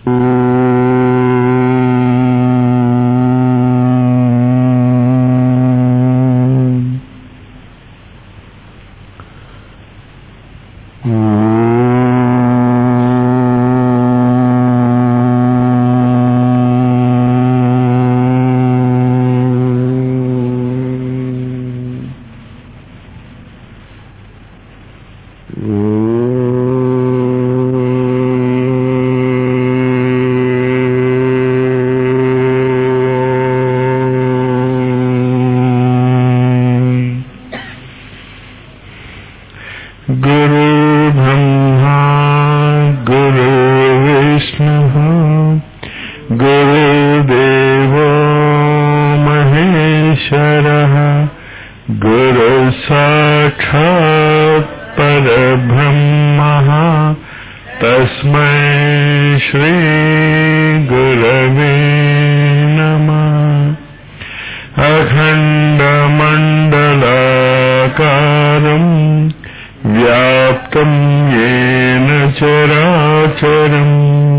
गुरु ब्रह्मा गुरु विष्णुः गुरुदेवो महेश्वरः गुरु साक्षात् परब्रह्मः तस्मै श्रीगुरवे नमः अखण्डमण्डलाकारम् व्याप्तम् येन चराचरम्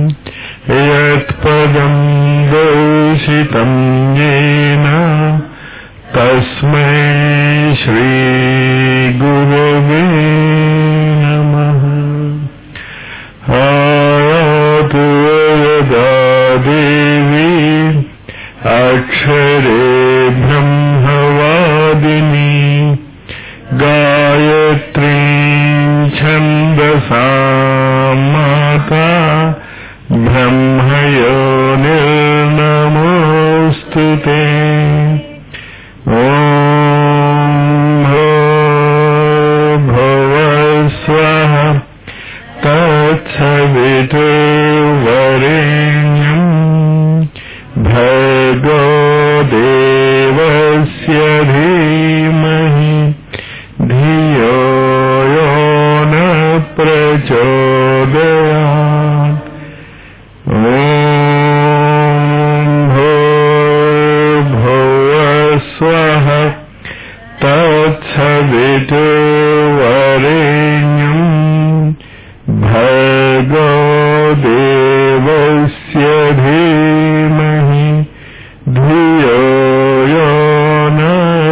यत्पदम् दर्शितम् येन तस्मै श्रीगुरवे नमः आयातु यदा देवी अक्षरे ब्रह्मवादिनी गायत्रीं छन्दसा माता ब्रह्मयोनिर्नमोऽस्तु ते ॐ भो भुव स्वः तत्सवितुर्वरेण्यम् भर्गो देवस्य धीमहि धियो यो न प्रचोदयात् ॐ भूर्भुवः स्वः तत्सवितुर्वरेण्यम् भर्गो देवस्य धीमहि धियो यो न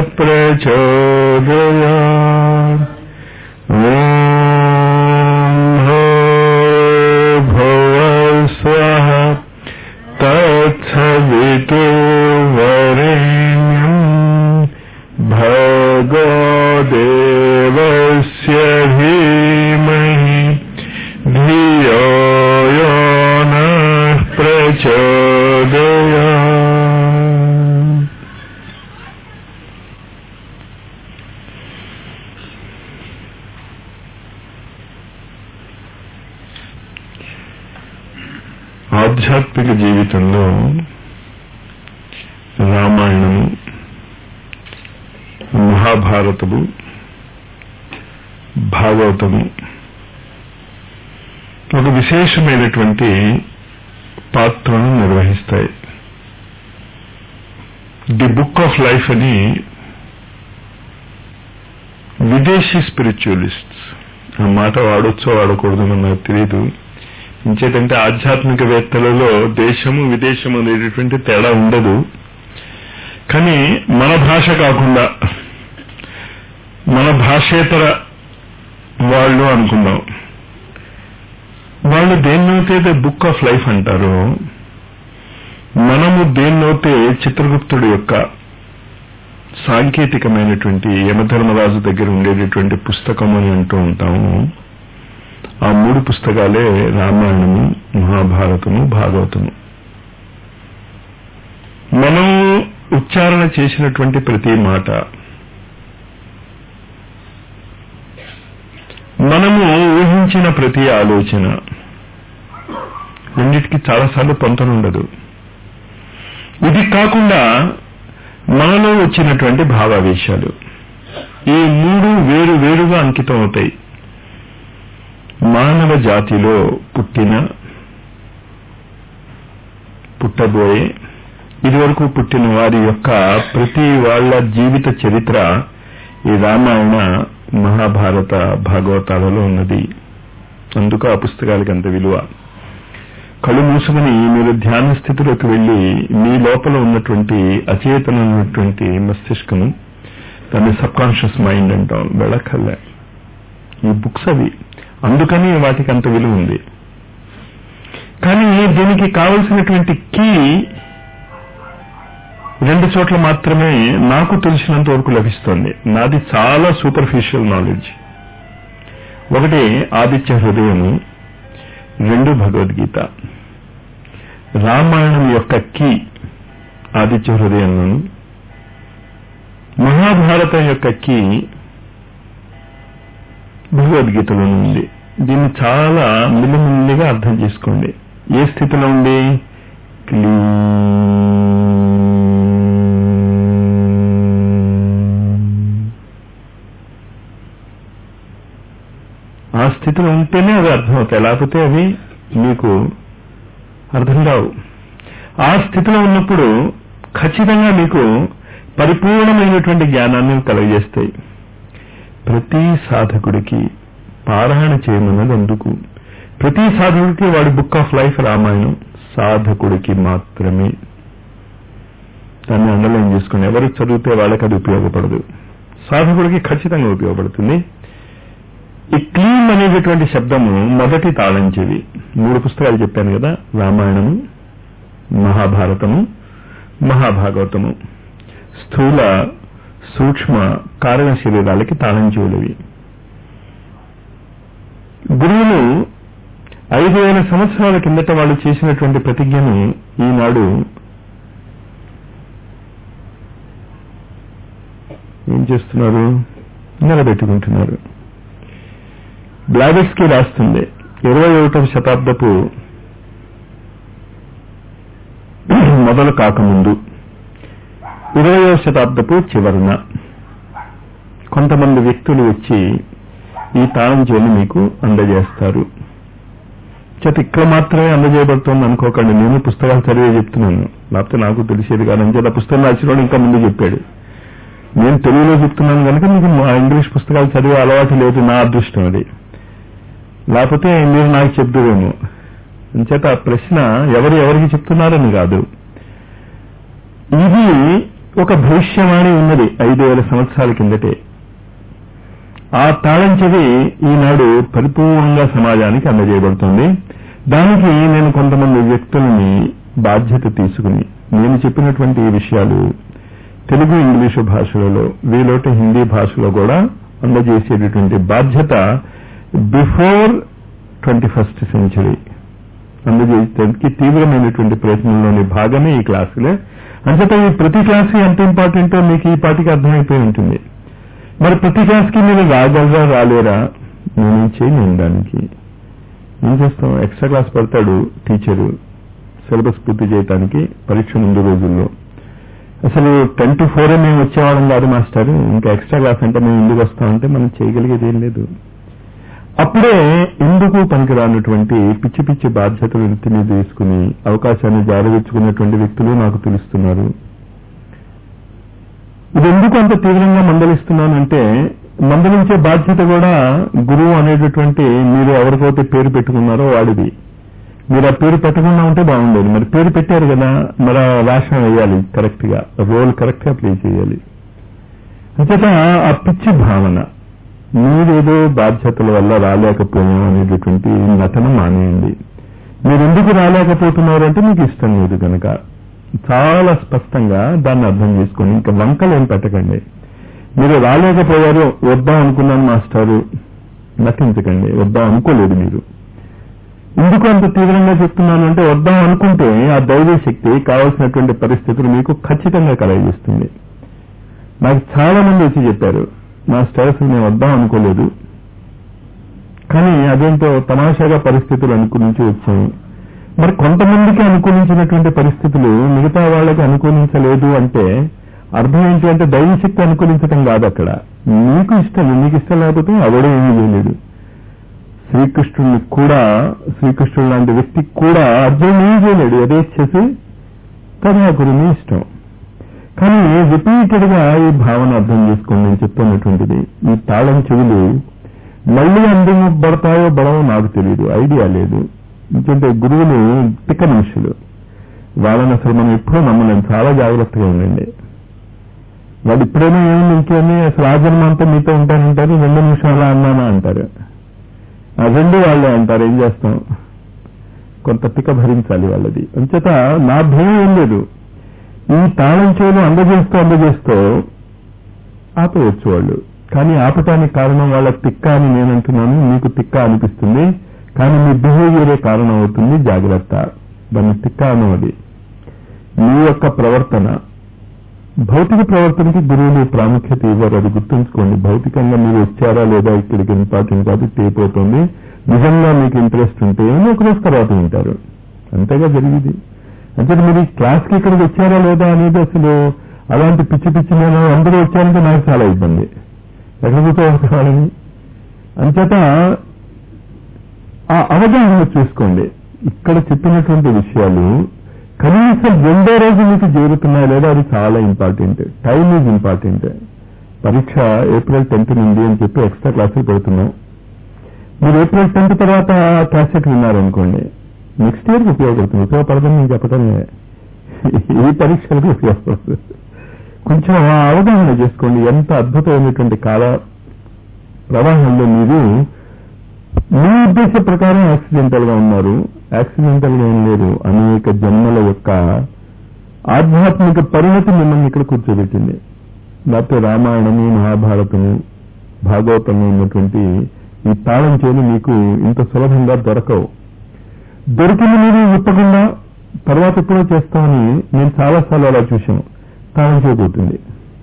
प्रचोदयात् ॐ भूर्भुवः स्वः तत्सवितुर्वरेण्यम् भर्गो देवस्य धीमहि धियो यो नः प्रचोदयात् ఆధ్యాత్మిక జీవితంలో రామాయణము మహాభారతము భాగవతము ఒక విశేషమైనటువంటి పాత్రను నిర్వహిస్తాయి ది బుక్ ఆఫ్ లైఫ్ అని విదేశీ స్పిరిచువలిస్ట్స్ ఆ మాట వాడొచ్చో వాడకూడదు నాకు తెలియదు ఇంచేటంటే ఆధ్యాత్మికవేత్తలలో దేశము విదేశము అనేటటువంటి తేడా ఉండదు కానీ మన భాష కాకుండా మన భాషేతర వాళ్ళు అనుకుందాం వాళ్ళు దేన్నైతే బుక్ ఆఫ్ లైఫ్ అంటారో మనము దేన్నైతే చిత్రగుప్తుడి యొక్క సాంకేతికమైనటువంటి యమధర్మరాజు దగ్గర ఉండేటటువంటి పుస్తకం అని అంటూ ఉంటాము ఆ మూడు పుస్తకాలే రామాయణము మహాభారతము భాగవతము మనం ఉచ్చారణ చేసినటువంటి ప్రతి మాట మనము ఊహించిన ప్రతి ఆలోచన రెండిటికి చాలాసార్లు పొంతనుండదు ఇది కాకుండా మనలో వచ్చినటువంటి భావావేశాలు ఈ మూడు వేరు వేరుగా అంకితం అవుతాయి మానవ జాతిలో పుట్టిన పుట్టబోయే ఇదివరకు పుట్టిన వారి యొక్క ప్రతి వాళ్ళ జీవిత చరిత్ర ఈ రామాయణ మహాభారత భాగవతాలలో ఉన్నది అందుకు ఆ పుస్తకాలకి అంత విలువ కళ్ళు మూసుకుని మీరు ధ్యాన స్థితిలోకి వెళ్ళి మీ లోపల ఉన్నటువంటి అచేతన ఉన్నటువంటి మస్తిష్కము దాన్ని సబ్ కాన్షియస్ మైండ్ అంటాం వెళ్ళక్కర్లే ఈ బుక్స్ అవి అందుకని వాటికి అంత విలువ ఉంది కానీ దీనికి కావలసినటువంటి కీ రెండు చోట్ల మాత్రమే నాకు తెలిసినంత వరకు లభిస్తుంది నాది చాలా సూపర్ఫిషియల్ నాలెడ్జ్ ఒకటి ఆదిత్య హృదయము రెండు భగవద్గీత రామాయణం యొక్క కీ ఆదిత్య హృదయంలోను మహాభారతం యొక్క కీ భగవద్గీతలోనూ ఉంది దీన్ని చాలా మిల్లిమిల్లిగా అర్థం చేసుకోండి ఏ స్థితిలో ఉంది క్లీ ఆ స్థితిలో ఉంటేనే అవి అర్థమవుతాయి లేకపోతే అవి మీకు అర్థం కావు ఆ స్థితిలో ఉన్నప్పుడు ఖచ్చితంగా మీకు పరిపూర్ణమైనటువంటి జ్ఞానాన్ని కలుగజేస్తాయి ప్రతి సాధకుడికి పారాయణ చేయమన్నది అందుకు ప్రతి సాధకుడికి వాడి బుక్ ఆఫ్ లైఫ్ రామాయణం సాధకుడికి మాత్రమే దాన్ని అండర్లైన్ చేసుకుని ఎవరు చదివితే వాళ్ళకి అది ఉపయోగపడదు సాధకుడికి ఖచ్చితంగా ఉపయోగపడుతుంది ఈ క్లీన్ అనేటటువంటి శబ్దము మొదటి తాళం చెవి మూడు పుస్తకాలు చెప్పాను కదా రామాయణము మహాభారతము మహాభాగవతము స్థూల సూక్ష్మ కారణ శరీరాలకి తాళం చెవులవి గురువులు ఐదు వేల సంవత్సరాల కిందట వాళ్ళు చేసినటువంటి ప్రతిజ్ఞను ఈనాడు ఏం చేస్తున్నారు నిలబెట్టుకుంటున్నారు బ్లాబెట్స్కి రాస్తుంది ఇరవై ఒకటవ శతాబ్దపు మొదలు కాకముందు ఇరవయవ శతాబ్దపు చివరన కొంతమంది వ్యక్తులు వచ్చి ఈ తాళం చేలు మీకు అందజేస్తారు చేత ఇక్కడ మాత్రమే అందజేయబడుతోంది అనుకోకండి నేను పుస్తకాలు చదివే చెప్తున్నాను లేకపోతే నాకు తెలిసేది కాదని చేత పుస్తకం రాసినోడు ఇంకా ముందు చెప్పాడు నేను తెలుగులో చెప్తున్నాను కనుక మీకు మా ఇంగ్లీష్ పుస్తకాలు చదివే అలవాటు లేదు నా అదృష్టం అది లేకపోతే మీరు నాకు చెప్తువేమో అంచేత ఆ ప్రశ్న ఎవరు ఎవరికి చెప్తున్నారని కాదు ఇది ఒక భవిష్యవాణి ఉన్నది ఐదు వేల సంవత్సరాల కిందటే ఆ తాళం చెవి ఈనాడు పరిపూర్ణంగా సమాజానికి అందజేయబడుతుంది దానికి నేను కొంతమంది వ్యక్తులని బాధ్యత తీసుకుని నేను చెప్పినటువంటి ఈ విషయాలు తెలుగు ఇంగ్లీషు భాషలలో వీలోటి హిందీ భాషలో కూడా అందజేసేటటువంటి బాధ్యత బిఫోర్ ట్వంటీ ఫస్ట్ సెంచరీ అందజేయడానికి తీవ్రమైనటువంటి ప్రయత్నంలోని భాగమే ఈ క్లాసులే అంచేత ఈ ప్రతి క్లాసు ఎంత ఇంపార్టెంటో మీకు ఈ పాటికి అర్థమైపోయి ఉంటుంది మరి ప్రతి క్లాస్కి మీరు రాగలరా రాలేరా నేనేం చేయలేను దానికి ఏం చేస్తాం ఎక్స్ట్రా క్లాస్ పడతాడు టీచరు సిలబస్ పూర్తి చేయడానికి పరీక్ష ముందు రోజుల్లో అసలు టెన్ టు ఫోర్ మేము వచ్చేవాళ్ళం కాదు మాస్టర్ ఇంకా ఎక్స్ట్రా క్లాస్ అంటే మేము ఎందుకు వస్తామంటే మనం చేయగలిగేది ఏం లేదు అప్పుడే ఎందుకు పనికిరానటువంటి పిచ్చి పిచ్చి బాధ్యతలు నెత్తి మీద తీసుకుని అవకాశాన్ని జారవించుకున్నటువంటి వ్యక్తులు నాకు తెలుస్తున్నారు ఇది ఎందుకు అంత తీవ్రంగా మందలిస్తున్నానంటే మందలించే బాధ్యత కూడా గురువు అనేటటువంటి మీరు ఎవరికైతే పేరు పెట్టుకున్నారో వాడిది మీరు ఆ పేరు పెట్టకుండా ఉంటే బాగుండేది మరి పేరు పెట్టారు కదా మరి ఆ వేషం వేయాలి కరెక్ట్ గా రోల్ కరెక్ట్ గా ప్లే చేయాలి అంచేత ఆ పిచ్చి భావన మీరేదో బాధ్యతల వల్ల రాలేకపోయాం అనేటటువంటి నటన మానేయండి మీరు ఎందుకు రాలేకపోతున్నారు అంటే మీకు ఇష్టం లేదు కనుక చాలా స్పష్టంగా దాన్ని అర్థం చేసుకోండి ఇంకా వంకలు ఏం పెట్టకండి మీరు రాలేకపోయారు వద్దాం అనుకున్నాను మాస్టారు నటించకండి వద్దాం అనుకోలేదు మీరు ఎందుకు అంత తీవ్రంగా చెప్తున్నాను అంటే వద్దాం అనుకుంటే ఆ దైవీ శక్తి కావలసినటువంటి పరిస్థితులు మీకు ఖచ్చితంగా కలగజేస్తుంది నాకు చాలా మంది వచ్చి చెప్పారు మాస్టర్ అసలు మేము వద్దాం అనుకోలేదు కానీ అదేంటో తమాషాగా పరిస్థితులు అనుకూలించి వచ్చాము మరి కొంతమందికి అనుకూలించినటువంటి పరిస్థితులు మిగతా వాళ్ళకి అనుకూలించలేదు అంటే అర్థం ఏంటి అంటే దైవశక్తి అనుకూలించడం కాదు అక్కడ నీకు ఇష్టం నీకు ఇష్టం లేకపోతే అవడే ఏమీ చేయలేడు శ్రీకృష్ణుడిని కూడా శ్రీకృష్ణుడు లాంటి వ్యక్తికి కూడా అర్జునుడు ఏం చేయలేడు యథేచ్ఛసి కరుణాకురు మీ ఇష్టం కానీ రిపీటెడ్ గా ఈ భావన అర్థం చేసుకోండి నేను చెప్తున్నటువంటిది ఈ తాళం చెవులు మళ్ళీ అందుకు పడతాయో బడవో నాకు తెలియదు ఐడియా లేదు ఎందుకంటే గురువులు తిక్క మనుషులు వాళ్ళని అసలు మనం ఎప్పుడూ నమ్మలేం చాలా జాగ్రత్తగా ఉండండి వాళ్ళు ఇప్పుడైనా ఏమైనా ఇంకేమి అసలు ఆ జన్మ అంతా మీతో ఉంటానంటారు రెండు నిమిషాలు అన్నానా అంటారు ఆ రెండు వాళ్ళే అంటారు ఏం చేస్తాం కొంత తిక్క భరించాలి వాళ్ళది అంచేత నా భయం ఏం లేదు ఈ తాళం చేయలు అందజేస్తూ అందజేస్తూ ఆపవచ్చు వాళ్ళు కానీ ఆపటానికి కారణం వాళ్ళ తిక్క అని నేను అంటున్నాను మీకు తిక్క అనిపిస్తుంది కానీ మీ బిహేవియరే కారణం అవుతుంది జాగ్రత్త దాన్ని తిక్క అనవది మీ యొక్క ప్రవర్తన భౌతిక ప్రవర్తనకి గురువులు ప్రాముఖ్యత ఇవ్వరు అది గుర్తుంచుకోండి భౌతికంగా మీరు వచ్చారా లేదా ఇక్కడికి ఇంపార్టెంట్ కాదు టేప్ అవుతుంది నిజంగా మీకు ఇంట్రెస్ట్ ఉంటే ఏమో ఒక రోజు తర్వాత వింటారు అంతేగా జరిగింది అంటే మీరు ఈ క్లాస్కి ఇక్కడికి వచ్చారా లేదా అనేది అసలు అలాంటి పిచ్చి పిచ్చి నేను అందరూ వచ్చారంటే నాకు చాలా ఇబ్బంది ఎక్కడ కూర్చోవాలని అంచేత ఆ అవగాహన చూసుకోండి ఇక్కడ చెప్పినటువంటి విషయాలు కనీసం రెండో రోజు మీకు చేరుతున్నాయా లేదా అది చాలా ఇంపార్టెంట్ టైం ఈజ్ ఇంపార్టెంట్ పరీక్ష ఏప్రిల్ టెన్త్ నుండి అని చెప్పి ఎక్స్ట్రా క్లాసులు పెడుతున్నాం మీరు ఏప్రిల్ టెన్త్ తర్వాత క్యాసెట్ విన్నారనుకోండి నెక్స్ట్ ఇయర్కి ఉపయోగపడుతుంది ఉపయోగపడదని నేను చెప్పడం ఈ పరీక్షలకు ఉపయోగపడుతుంది కొంచెం ఆ అవగాహన చేసుకోండి ఎంత అద్భుతమైనటువంటి కాల ప్రవాహంలో మీరు మీ ఉద్దేశ ప్రకారం యాక్సిడెంటల్ గా ఉన్నారు యాక్సిడెంటల్ గా ఏం లేదు అనేక జన్మల యొక్క ఆధ్యాత్మిక పరిణతి మిమ్మల్ని ఇక్కడ కూర్చోబెట్టింది లేకపోతే రామాయణము మహాభారతము భాగవతము ఉన్నటువంటి ఈ తాళం చేలు మీకు ఇంత సులభంగా దొరకవు దొరికింది మీరు విప్పకుండా తర్వాత ఎప్పుడో చేస్తామని నేను చాలాసార్లు అలా చూశాను తాళం చేయబోతుంది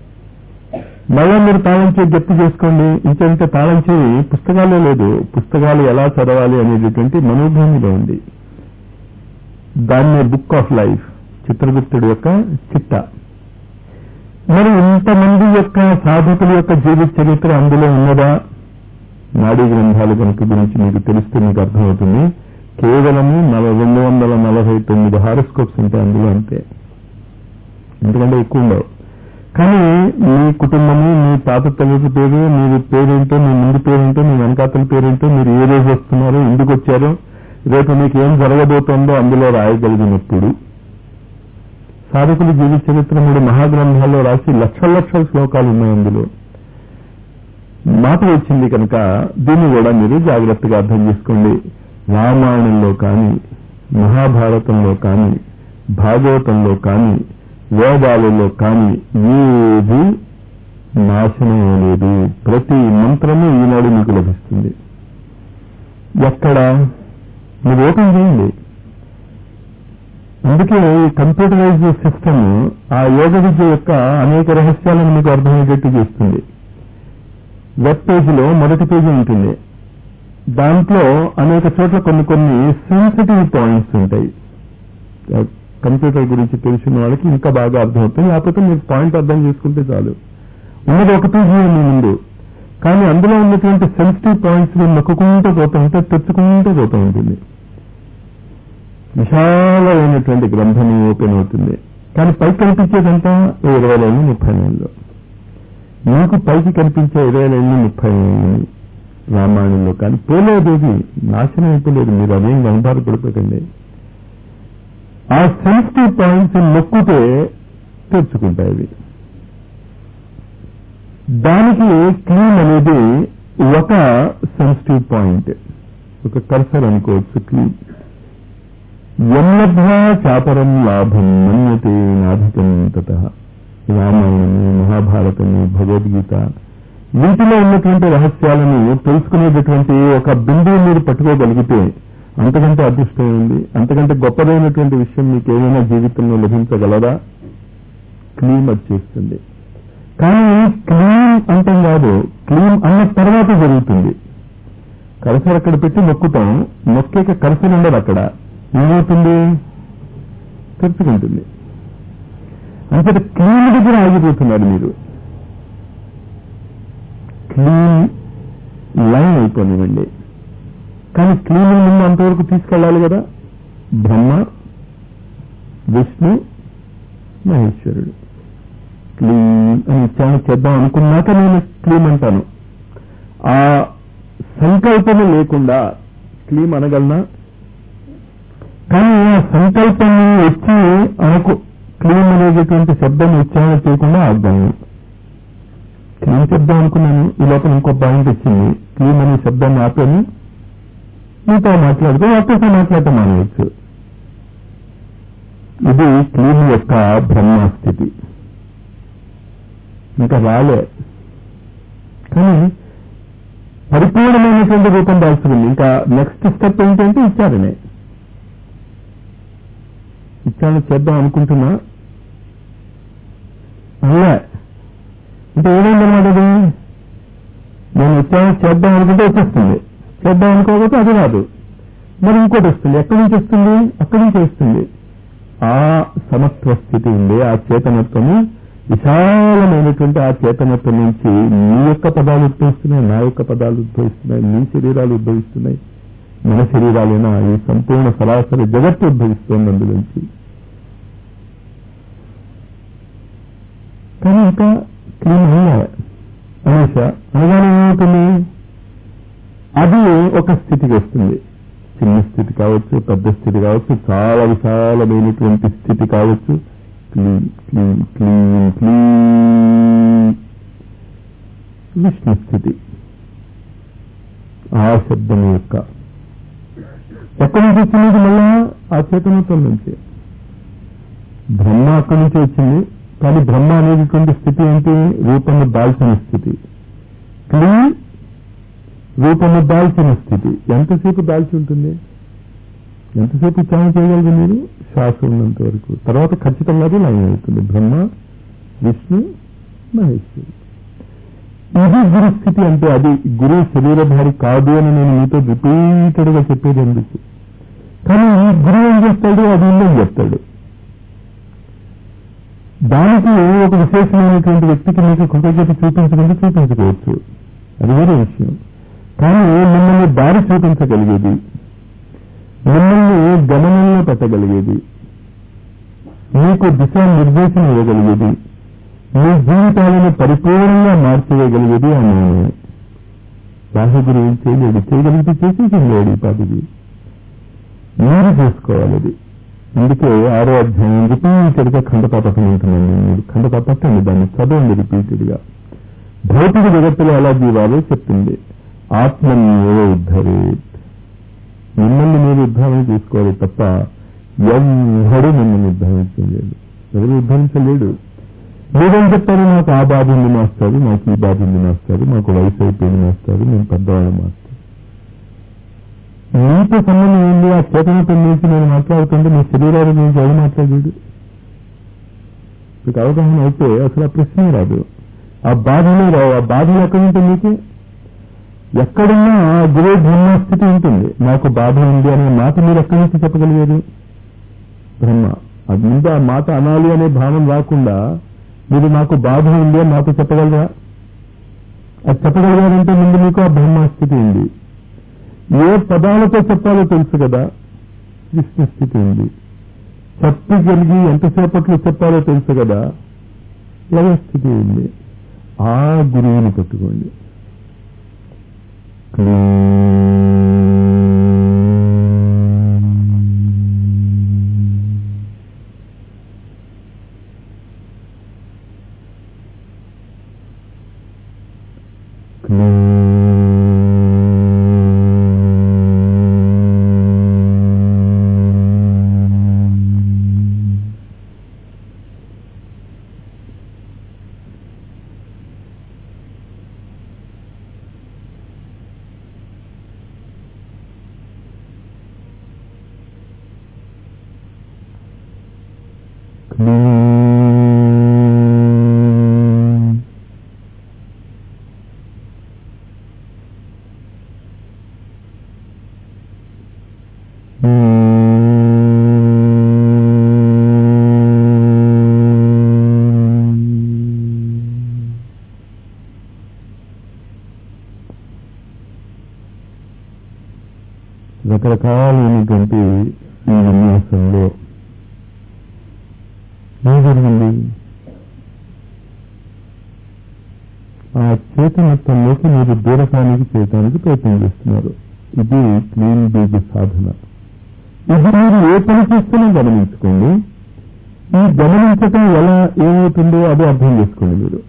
మళ్ళా మీరు తాళం చేయి జప్తు చేసుకోండి ఇంకంటే తాళం చేయి పుస్తకాల్లో లేదు పుస్తకాలు ఎలా చదవాలి అనేటటువంటి మనోభూమిలో ఉంది దాన్నే బుక్ ఆఫ్ లైఫ్ చిత్రగుప్తుడి యొక్క చిట్ట మరి ఇంతమంది యొక్క సాధకుల యొక్క జీవిత చరిత్ర అందులో ఉన్నదా నాడీ గ్రంథాలు కనుక గురించి మీకు తెలిస్తే మీకు అర్థమవుతుంది కేవలము నల రెండు వందల నలభై తొమ్మిది హారోస్కోప్స్ ఉంటాయి అందులో అంతే ఎందుకంటే ఎక్కువ ఉండవు కానీ మీ కుటుంబము మీ తాత తల్లి పేరు మీరు పేరేంటో మీ ముందు పేరేంటో మీ వెనకాతల పేరేంటో మీరు ఏ రోజు వస్తున్నారో ఎందుకు వచ్చారో రేపు మీకు ఏం జరగబోతోందో అందులో రాయగలిగినప్పుడు సాధకుల జీవిత చరిత్ర మూడు మహాగ్రంథాల్లో రాసి లక్షల లక్షల శ్లోకాలు ఉన్నాయి అందులో మాట వచ్చింది కనుక దీన్ని కూడా మీరు జాగ్రత్తగా అర్థం చేసుకోండి రామాయణంలో కానీ మహాభారతంలో కానీ భాగవతంలో కానీ వేదాలలో కానీ ఏది నాశనం లేదు ప్రతి మంత్రము ఈనాడు మీకు లభిస్తుంది ఎక్కడ మీరు ఓపెన్ చేయండి అందుకే ఈ కంప్యూటరైజ్ సిస్టమ్ ఆ యోగ విద్య యొక్క అనేక రహస్యాలను మీకు అర్థమయ్యేటట్టు చేస్తుంది వెబ్ పేజీలో మొదటి పేజీ ఉంటుంది దాంట్లో అనేక చోట్ల కొన్ని కొన్ని సెన్సిటివ్ పాయింట్స్ ఉంటాయి కంప్యూటర్ గురించి తెలిసిన వాళ్ళకి ఇంకా బాగా అర్థమవుతుంది లేకపోతే మీరు పాయింట్ అర్థం చేసుకుంటే చాలు ఉన్నది ఒక పేజీ మీ ముందు కానీ అందులో ఉన్నటువంటి సెన్సిటివ్ పాయింట్స్ మీరు నొక్కుంటూ పోతూ ఉంటే తెచ్చుకుంటూ పోతూ ఉంటుంది విశాలమైనటువంటి గ్రంథం ఓపెన్ అవుతుంది కానీ పైకి కనిపించేదంతా ఇరవై లైన్లు ముప్పై లైన్లు మీకు పైకి కనిపించే ఇరవై లైన్లు ముప్పై లైన్లు రామాయణంలో కానీ పోలేదేది నాశనం అయిపోలేదు మీరు అదేం గంభారు పడిపోకండి ఆ సెన్సిటివ్ పాయింట్స్ నొక్కితే తెరుచుకుంటాయి అవి దానికి క్లీన్ అనేది ఒక సెన్సిటివ్ పాయింట్ ఒక కర్సర్ అనుకోవచ్చు క్లీన్ ఎల్లభ్యా చాపరం లాభం మన్యతే నాధికం తత రామాయణము మహాభారతము భగవద్గీత వీటిలో ఉన్నటువంటి రహస్యాలను తెలుసుకునేటటువంటి ఒక బిందువు మీరు పట్టుకోగలిగితే అంతకంటే అదృష్టం ఉంది అంతకంటే గొప్పదైనటువంటి విషయం మీకు ఏదైనా జీవితంలో లభించగలదా క్లీమ్ వచ్చేస్తుంది కానీ క్లీమ్ అంతం కాదు క్లీమ్ అన్న తర్వాత జరుగుతుంది కరసలు అక్కడ పెట్టి నొక్కుతాం నొక్కేక కరసలు ఉండదు అక్కడ ఏమవుతుంది తెరుచుకుంటుంది అంతటి క్లీన్ దగ్గర ఆగిపోతున్నారు మీరు క్లీన్ లైన్ అయిపోనివ్వండి కానీ క్లీన్ ముందు అంతవరకు తీసుకెళ్ళాలి కదా బ్రహ్మ విష్ణు మహేశ్వరుడు క్లీన్ అని ఉచ్చారణ చేద్దాం అనుకున్నాక నేను క్లీన్ అంటాను ఆ సంకల్పము లేకుండా క్లీమ్ అనగలనా కానీ ఆ సంకల్పం వచ్చి మనకు క్లీన్ అనేటటువంటి శబ్దం ఉచ్చారణ చేయకుండా ఆగ్దాను క్లీన్ శబ్దం అనుకున్నాను ఈ లోపల ఇంకో పాయింట్ వచ్చింది క్లీన్ అనే శబ్దాన్ని ఆపాను మీతో మాట్లాడుతూ ఒక్కసారి మాట్లాడటం మానేయచ్చు ఇది క్లీన్ యొక్క బ్రహ్మస్థితి ఇంకా రాలే కానీ పరిపూర్ణమైనటువంటి రూపం దాల్చుకుంది ఇంకా నెక్స్ట్ స్టెప్ ఏంటంటే ఇచ్చారనే ఇచ్చారణ చేద్దాం అనుకుంటున్నా అలా అంటే ఏమైందన్నమాట అది నేను ఇచ్చారణ చేద్దాం అనుకుంటే వచ్చేస్తుంది చేద్దాం అనుకోకపోతే అది రాదు మరి ఇంకోటి వస్తుంది ఎక్కడి నుంచి వస్తుంది అక్కడి నుంచి వస్తుంది ఆ సమత్వ స్థితి ఉంది ఆ చేతనత్వము విశాలమైనటువంటి ఆ చేతనత్వం నుంచి నీ యొక్క పదాలు ఉద్భవిస్తున్నాయి నా యొక్క పదాలు ఉద్భవిస్తున్నాయి నీ శరీరాలు ఉద్భవిస్తున్నాయి మన శరీరాలైనా ఈ సంపూర్ణ సరాసరి జగత్తు ఉద్భవిస్తోంది అందులోంచి కానీ ఇంకా క్లీన్ అయ్యా అనేష అనగానే ఏమవుతుంది అది ఒక స్థితికి వస్తుంది చిన్న స్థితి కావచ్చు పెద్ద స్థితి కావచ్చు చాలా విశాలమైనటువంటి స్థితి కావచ్చు క్లీన్ క్లీన్ క్లీన్ క్లీన్ విష్ణు స్థితి ఆ శబ్దం యొక్క ఎక్కడి నుంచి వచ్చింది మళ్ళా ఆ చేతనత్వం నుంచి బ్రహ్మ అక్కడి నుంచి వచ్చింది కానీ బ్రహ్మ అనేటటువంటి స్థితి ఏంటి రూపము దాల్చిన స్థితి క్లీన్ రూపము దాల్చిన స్థితి ఎంతసేపు దాల్చి ఉంటుంది ఎంతసేపు ఉచ్చారణ చేయగలరు మీరు శ్వాస ఉన్నంత వరకు తర్వాత ఖచ్చితంగా అది లయం అవుతుంది బ్రహ్మ విష్ణు మహేశ్వరు ఇది గురుస్థితి అంటే అది గురు శరీరధారి కాదు అని నేను మీతో రిపీటెడ్ గా చెప్పేది ఎందుకు కానీ ఈ గురువు ఏం చేస్తాడు అది ఉందని చెప్తాడు దానికి ఒక విశేషమైనటువంటి వ్యక్తికి మీకు కృతజ్ఞత చూపించకుండా చూపించుకోవచ్చు అది వేరే విషయం కానీ మిమ్మల్ని దారి చూపించగలిగేది మిమ్మల్ని గమనంలో పెట్టగలిగేది మీకు దిశ నిర్దేశం ఇవ్వగలిగేది మీ జీవితాలను పరిపూర్ణంగా మార్చివేయగలిగేది ఆ నేను బాహ్యగురు ఏం చేయలేడు చేయగలిగితే చేసేసింది ఈ పాటికి మీరు చేసుకోవాలి అది అందుకే ఆరో అధ్యాయం రిపీటెడ్గా ఖండపాపకం ఉంటున్నాను నేను మీరు ఖండపాపట్టండి దాన్ని చదవండి రిపీటెడ్గా భౌతిక జగత్తులో ఎలా జీవాలో చెప్తుంది ఆత్మన్యేవ ఉద్ధరేత్ మిమ్మల్ని మీరు ఉద్ధారణ చేసుకోవాలి తప్ప ఎవ్వడు మిమ్మల్ని ఉద్ధరించలేడు ఎవరు ఉద్ధరించలేడు మీరేం చెప్తారు నాకు ఆ బాధ ఉంది మాస్తారు నాకు ఈ బాధ ఉంది మాస్తారు మాకు వయసు అయిపోయింది మాస్తారు మేము పెద్దవాళ్ళు మాస్తారు మీతో సంబంధం ఏంటి ఆ చేతనతో నుంచి నేను మాట్లాడుతుంటే మీ శరీరాల గురించి ఎవరు మాట్లాడాడు మీకు అవగాహన అయితే అసలు ఆ ప్రశ్నే రాదు ఆ బాధలే రావు ఆ బాధలు ఎక్కడ ఉంటుంది మీకు ఎక్కడున్నా గురు బ్రహ్మస్థితి ఉంటుంది నాకు బాధ ఉంది అనే మాట మీరు ఎక్కడి నుంచి చెప్పగలిగారు బ్రహ్మ అది ముందు ఆ మాట అనాలి అనే భావం రాకుండా మీరు నాకు బాధ ఉంది అని నాతో చెప్పగలరా అది చెప్పగలిగారంటే ముందు మీకు ఆ బ్రహ్మస్థితి ఉంది ఏ పదాలతో చెప్పాలో తెలుసు కదా విష్ణు స్థితి ఉంది చెప్పగలిగి ఎంతసేపట్లో చెప్పాలో తెలుసు కదా లయస్థితి ఉంది ఆ గురువుని పట్టుకోండి రకరకాలైనటువంటి ఈ విన్యాసంలో ఏం జరిగింది ఆ చేతనత్వంలోకి మీరు దూరకానికి చేయడానికి ప్రయత్నం చేస్తున్నారు ఇది క్లీన్ బీజ్ సాధన ఇది మీరు ఏ పని చేస్తున్నా గమనించుకోండి ఈ గమనించటం ఎలా ఏమవుతుందో అది అర్థం చేసుకోండి మీరు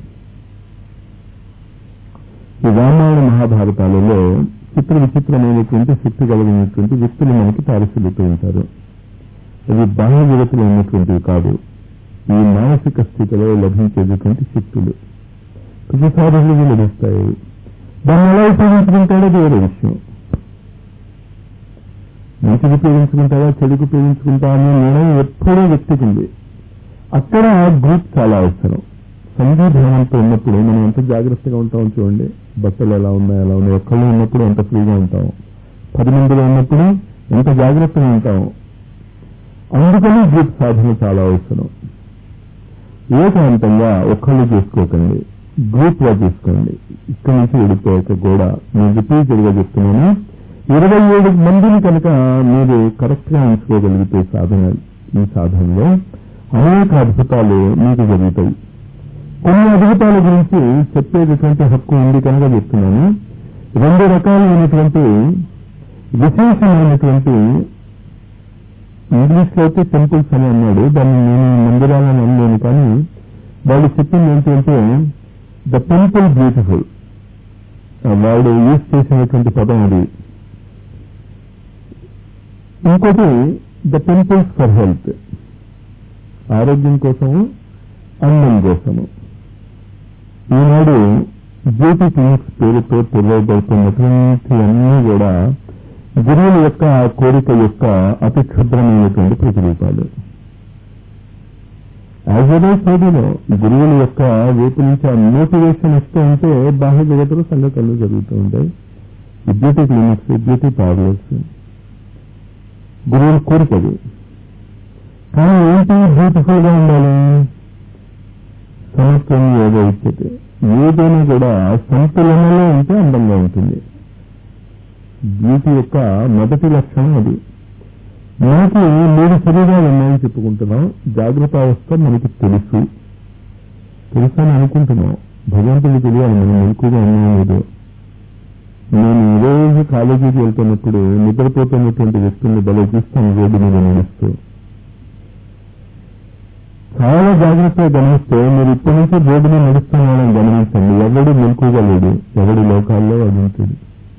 ఈ రామాయణ మహాభారతాలలో చిత్ర విచిత్రమైనటువంటి శక్తి కలిగినటువంటి వ్యక్తులు మనకి పారిశులుతూ ఉంటారు అవి బాహ్య జగత్తులో ఉన్నటువంటివి కాదు ఈ మానసిక స్థితిలో లభించేటటువంటి శక్తులు ప్రతిసారి లభిస్తాయి దాన్ని ఎలా ఉపయోగించుకుంటాడో అది వేరే విషయం మంచికి ఉపయోగించుకుంటారా చెడుకు ఉపయోగించుకుంటా అనే నిర్ణయం ఎప్పుడూ వ్యక్తికి ఉంది అక్కడ గ్రూప్ చాలా అవసరం సంఘీభావంతో ఉన్నప్పుడు మనం ఎంత జాగ్రత్తగా ఉంటామో చూడండి బట్టలు ఎలా ఉన్నాయి ఎలా ఉన్నాయి ఒక్కళ్ళు ఉన్నప్పుడు ఎంత ఫ్రీగా ఉంటాం పది మందిలో ఉన్నప్పుడు ఎంత జాగ్రత్తగా ఉంటాం అందుకని గ్రూప్ సాధన చాలా అవసరం ఏకాంతంగా ఒక్కళ్ళు చేసుకోకండి గ్రూప్ గా తీసుకోండి ఇక్కడి నుంచి వెళ్ళిపోయాక కూడా నేను రిపీటెడ్గా చెప్తున్నాను ఇరవై ఏడు మందిని కనుక మీరు కరెక్ట్ గా ఉంచుకోగలిగితే సాధన ఈ సాధనలో అనేక అద్భుతాలు మీకు జరుగుతాయి కొన్ని అద్భుతాల గురించి చెప్పేటటువంటి హక్కు ఉంది కనుక చెప్తున్నాను రెండు రకాలైనటువంటి విశేషమైనటువంటి ఇంగ్లీష్ లో అయితే టెంపుల్స్ అని అన్నాడు దాన్ని నేను మందిరాలని అనలేను కానీ వాళ్ళు చెప్పింది ఏంటంటే ద టెంపుల్ బ్యూటిఫుల్ వాడు యూజ్ చేసినటువంటి పదం అది ఇంకోటి ద టెంపుల్స్ ఫర్ హెల్త్ ఆరోగ్యం కోసము అందం కోసము ఈనాడు బ్యూటీ క్లినిక్స్ పేరుతో తెలియబడుతున్నటువంటి అన్నీ కూడా గురువుల యొక్క కోరిక యొక్క అతి క్షుద్రమైనటువంటి ప్రతిరూపాలు యాజ్ వెల్ చదువులో గురువుల యొక్క వైపు నుంచి ఆ మోటివేషన్ ఇస్తూ ఉంటే బాహ్య జగత్తులో సంఘటనలు జరుగుతూ ఉంటాయి ఈ బ్యూటీ క్లినిక్స్ బ్యూటీ పార్లర్స్ గురువుల కోరికది కానీ ఏంటి బ్యూటిఫుల్ గా ఉండాలి సమత్వం ఏదో ఇచ్చతే ఏదైనా కూడా సంతులనలో ఉంటే అందంగా ఉంటుంది బ్యూటీ యొక్క మొదటి లక్షణం అది మనకి మూడు శరీరాలు ఉన్నాయని చెప్పుకుంటున్నాం జాగ్రత్త అవస్థ మనకి తెలుసు తెలుసు అని అనుకుంటున్నాం భగవంతుడికి తెలియాలి మనం మెలకుగా ఉన్నాం లేదు నేను ఈ రోజు కాలేజీకి వెళ్తున్నప్పుడు నిద్రపోతున్నటువంటి వ్యక్తుల్ని బల చూస్తాను రోడ్డు మీద నడుస్తూ చాలా జాగ్రత్తగా గమనిస్తే మీరు ఇప్పటి నుంచి రోడ్డు మీద నడుస్తున్నాడని గమనించండి ఎవడు మెలకుగా లేడు ఎవడి లోకాల్లో అది ఉంటుంది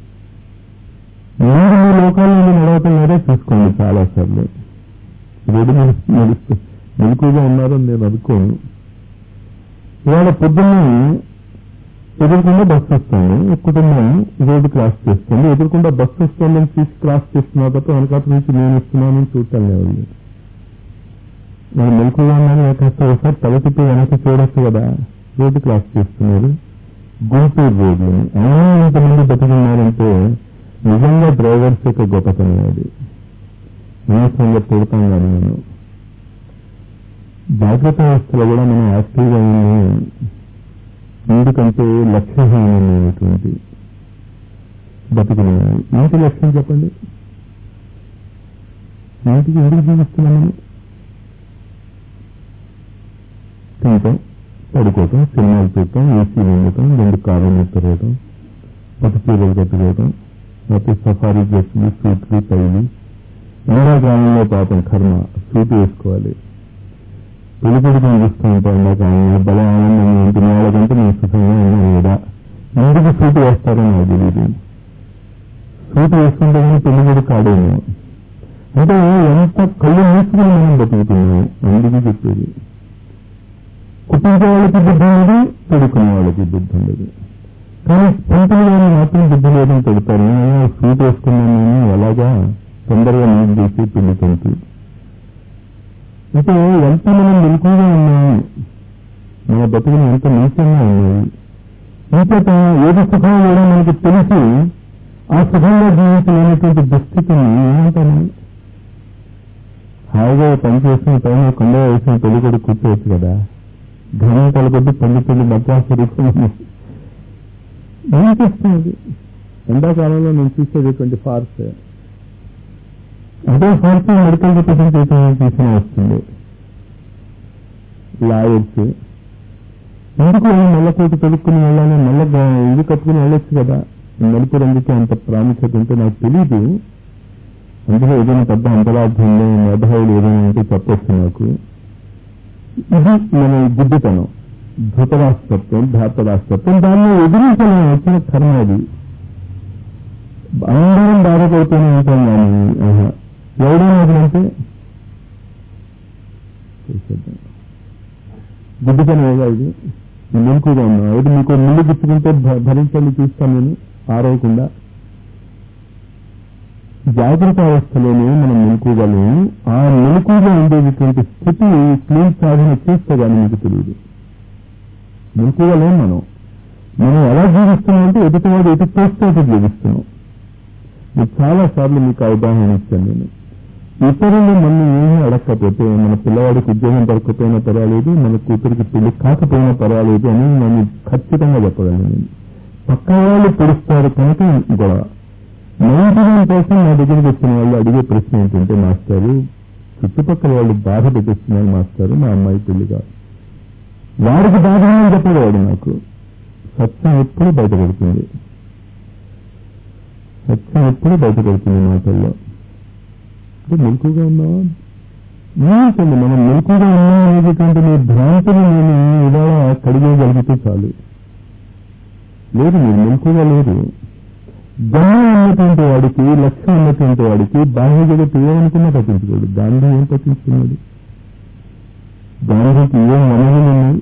మీరు మీ లోకాల్లో నడవటం లేదో చూసుకోండి చాలా సార్లు రోడ్డు మీద నడుస్తూ మెలకుగా ఉన్నారని నేను అనుకోను ఇవాళ పొద్దున్నే ఎదురుకుండా బస్సు వస్తుంది కుటుంబం రోడ్డు క్రాస్ చేస్తుంది ఎదురుకుండా బస్సు వస్తుందని తీసి క్రాస్ చేస్తున్నా తప్ప వెనకాత నుంచి నేను ఇస్తున్నానని చూడటం లేదు నేను మెలకుగా ఉన్నాను కాస్త ఒకసారి తలతిప్పి వెనక్కి చూడొచ్చు కదా రోడ్డు క్రాస్ చేస్తున్నారు గుంటూరు రోడ్లని అయినా ఇంతమంది బతుకున్నారంటే నిజంగా డ్రైవర్స్ యొక్క గొప్పతనం అది అనవసరంగా తిడతాం కానీ నేను జాగ్రత్త వ్యవస్థలో కూడా మనం యాక్టివ్గా ఉన్నాం ఎందుకంటే లక్ష్యహీనమైనటువంటి బతుకున్నాయి ఏంటి లక్ష్యం చెప్పండి ఇంటికి ఎందుకు జీవిస్తున్నాం మనం తినటం పడుకోవటం సినిమాలు చూడటం ఏసీ ఉండటం రెండు కార్లు తిరగటం పట్టు చీరలు కట్టుకోవటం లేకపోతే సఫారీ డ్రెస్సులు సూట్లు టైలు ఎండాకాలంలో పాపం కర్మ సూట్ వేసుకోవాలి పెళ్ళికొడుకుని చూస్తూ ఉంటాం ఎండాకాలంలో బలం ఆనందంగా ఉంటుంది వాళ్ళకంటే మేము సుఖంగా ఉన్నాం లేదా ఎందుకు సూట్ వేస్తారో నాకు తెలియదు సూట్ వేసుకుంటే కానీ పెళ్ళికొడుకు కాడేమో అంటే ఎంత కళ్ళు మూసుకుని మనం బతుకుతున్నాం అందుకు చెప్పేది కుటుంబ వాళ్ళకి బుద్ధి ఉండదు పెడుకునే వాళ్ళకి బుద్ధి ఉండదు కానీ పంతులు గారిని మాత్రం బుద్ధి లేదని పెడతారు నేను సూట్ వేసుకున్నాను నేను ఎలాగా తొందరగా నీళ్ళు చేసి పెళ్లి తంతు అంటే ఎంత మనం మెలకుగా ఉన్నాము మన బతుకులు ఎంత నీచంగా ఉన్నాయి ఇంతట ఏది సుఖం కూడా మనకు తెలిసి ఆ సుఖంగా జీవించలేనటువంటి దుస్థితిని ఏమంటాము హాయిగా పని చేసిన పైన కొండ వేసిన పెళ్లి కూడా కూర్చోవచ్చు కదా ఘనం తలకొద్ది పెళ్లి పెళ్లి బద్రాసు రూపం ఏం చేస్తుంది ఎండాకాలంలో నేను చూసేటటువంటి ఫార్స్ అదే ఫార్స్ మెడికల్ రిప్రజెంటేటివ్ తీసిన వస్తుంది లాయర్స్ ఎందుకు నల్లకోటి తొలుక్కుని వెళ్ళాలి నల్ల ఇది కట్టుకుని వెళ్ళొచ్చు కదా నలుపు రంగుకి అంత ప్రాముఖ్యత ఉంటే నాకు తెలీదు అందులో ఏదైనా పెద్ద అంతరార్థంలో మేధావులు ఏదైనా ఉంటే చెప్పొచ్చు నాకు ఇది మన గుడ్డితనం ధృతరాష్ట్రత్వం ధాతరాష్ట్రత్వం దాన్ని ఎదిరించలేము వచ్చిన కర్మ అది అందరం బాధపడుతూనే ఉంటాం కానీ ఆహా. ఎవడైనా వదిలంటే చేసేద్దాం. గుడ్డితనం ఏగా ఇది మెలకుగా ఉన్నా ఇది మీకు ముళ్ళు గుచ్చుకుంటే భ- భరించాలి చూస్తాను నేను ఆరవకుండా జాగ్రత్త అవస్థలోనే మనం మెలకుగలము ఆ మెలకుగా ఉండేటటువంటి స్థితి క్లీన్ సాధన చేస్తే కానీ మీకు తెలియదు మెలకుగా లేం మనం మనం ఎలా జీవిస్తున్నాం అంటే ఎదుటివాడు ఎటు తోస్తే అటు జీవిస్తున్నాం మీకు చాలా సార్లు మీకు అవగాహన ఇచ్చాను నేను ఇతరులు మనం ఏమీ అడగకపోతే మన పిల్లవాడికి ఉద్యోగం దొరకపోయినా పర్వాలేదు మన కూతురికి పెళ్లి కాకపోయినా పర్వాలేదు అని నేను ఖచ్చితంగా చెప్పగలను నేను పక్క వాళ్ళు పొడుస్తారు కనుక గొడవ నైన్టీ నైన్ పర్సెంట్ నా దగ్గరికి వచ్చిన వాళ్ళు అడిగే ప్రశ్న ఏంటంటే మాస్టారు చుట్టుపక్కల వాళ్ళు బాధ పెట్టిస్తున్నారు మాస్టారు మా అమ్మాయి పెళ్లి కాదు వారికి బాధ అని చెప్పేవాడు నాకు సత్యం ఎప్పుడు బయటపడుతుంది సత్యం ఎప్పుడు బయటపడుతుంది మాటల్లో అంటే మెలకుగా ఉన్నావా ఏంటండి మనం మెలకుగా ఉన్నాం అనేటటువంటి మీ భ్రాంతిని నేను ఇవాళ కడిగేయగలిగితే చాలు లేదు మీరు మెలకుగా లేదు గమ్యం ఉన్నటువంటి వాడికి లక్ష్యం ఉన్నటువంటి వాడికి బాహ్య జగత్తు ఏమనుకున్నా పట్టించుకోడు గాంధీ ఏం పట్టించుకున్నాడు గాంధీకి ఏం మనవులు ఉన్నాయి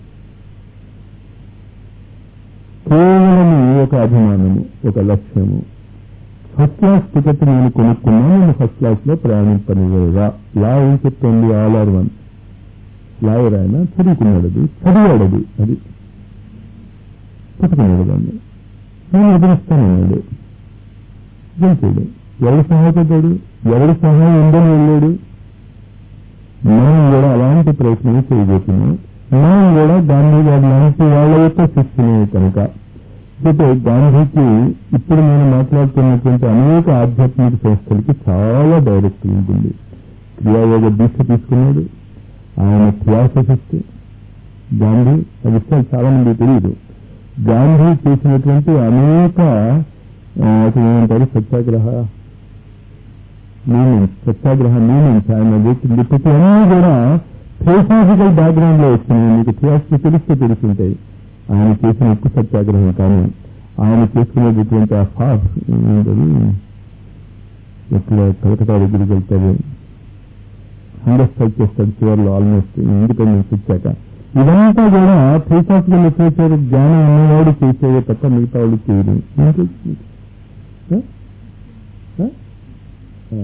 కేవలం ఒక అభిమానము ఒక లక్ష్యము ఫస్ట్ క్లాస్ టికెట్ నేను కొనుక్కున్నాను నేను ఫస్ట్ క్లాస్ లో ప్రయాణింపనివ్వగా లా ఏం చెప్తుంది ఆల్ ఆర్ వన్ లాయర్ ఆయన చదువుకున్నాడు అది చదివాడు అది అది పట్టుకున్నాడు దాన్ని నేను ఎదురిస్తానన్నాడు గెలిచాడు ఎవడు సహాయపడ్డాడు ఎవడు సహాయం ఉందని వెళ్ళాడు మనం కూడా అలాంటి ప్రయత్నం చేయబోతున్నాం మనం కూడా గాంధీ గారి లాంటి వాళ్ళ యొక్క శిక్షణే కనుక అయితే గాంధీకి ఇప్పుడు నేను మాట్లాడుతున్నటువంటి అనేక ఆధ్యాత్మిక సంస్థలకి చాలా డైరెక్ట్ ఉంటుంది క్రియాయోగ దీక్ష తీసుకున్నాడు ఆయన థియాసఫిస్ట్ గాంధీ ఆ విషయాలు చాలా మంది తెలియదు గాంధీ చేసినటువంటి అనేక ఆ, అసలు ఏమంటారు సత్యాగ్రహ మూమెంట్స్ సత్యాగ్రహ మూమెంట్స్ ఆయన పెట్టింది ప్రతి అన్నీ కూడా థియోసాఫికల్ బ్యాక్గ్రౌండ్ లో వచ్చినాయి మీకు థియాసఫీ తెలిస్తే తెలుసుంటాయి ఆయన చేసిన ఉప్పు సత్యాగ్రహం కానీ ఆయన చేసుకునేటటువంటి ఆ ఫాస్ ఏంటది ఎక్కడ కలకటా దగ్గరికి వెళ్తారు హంగర్ స్ట్రైక్ చేస్తాడు చివరిలో ఆల్మోస్ట్ ఇండిపెండెన్స్ ఇచ్చాక ఇదంతా కూడా థియోసాఫికల్ లిటరేచర్ జ్ఞానం ఉన్నవాడు చేసేదే తప్ప మిగతా వాళ్ళు చేయరు ఏం తెలుసు? ఆ? ఆ? ఆ.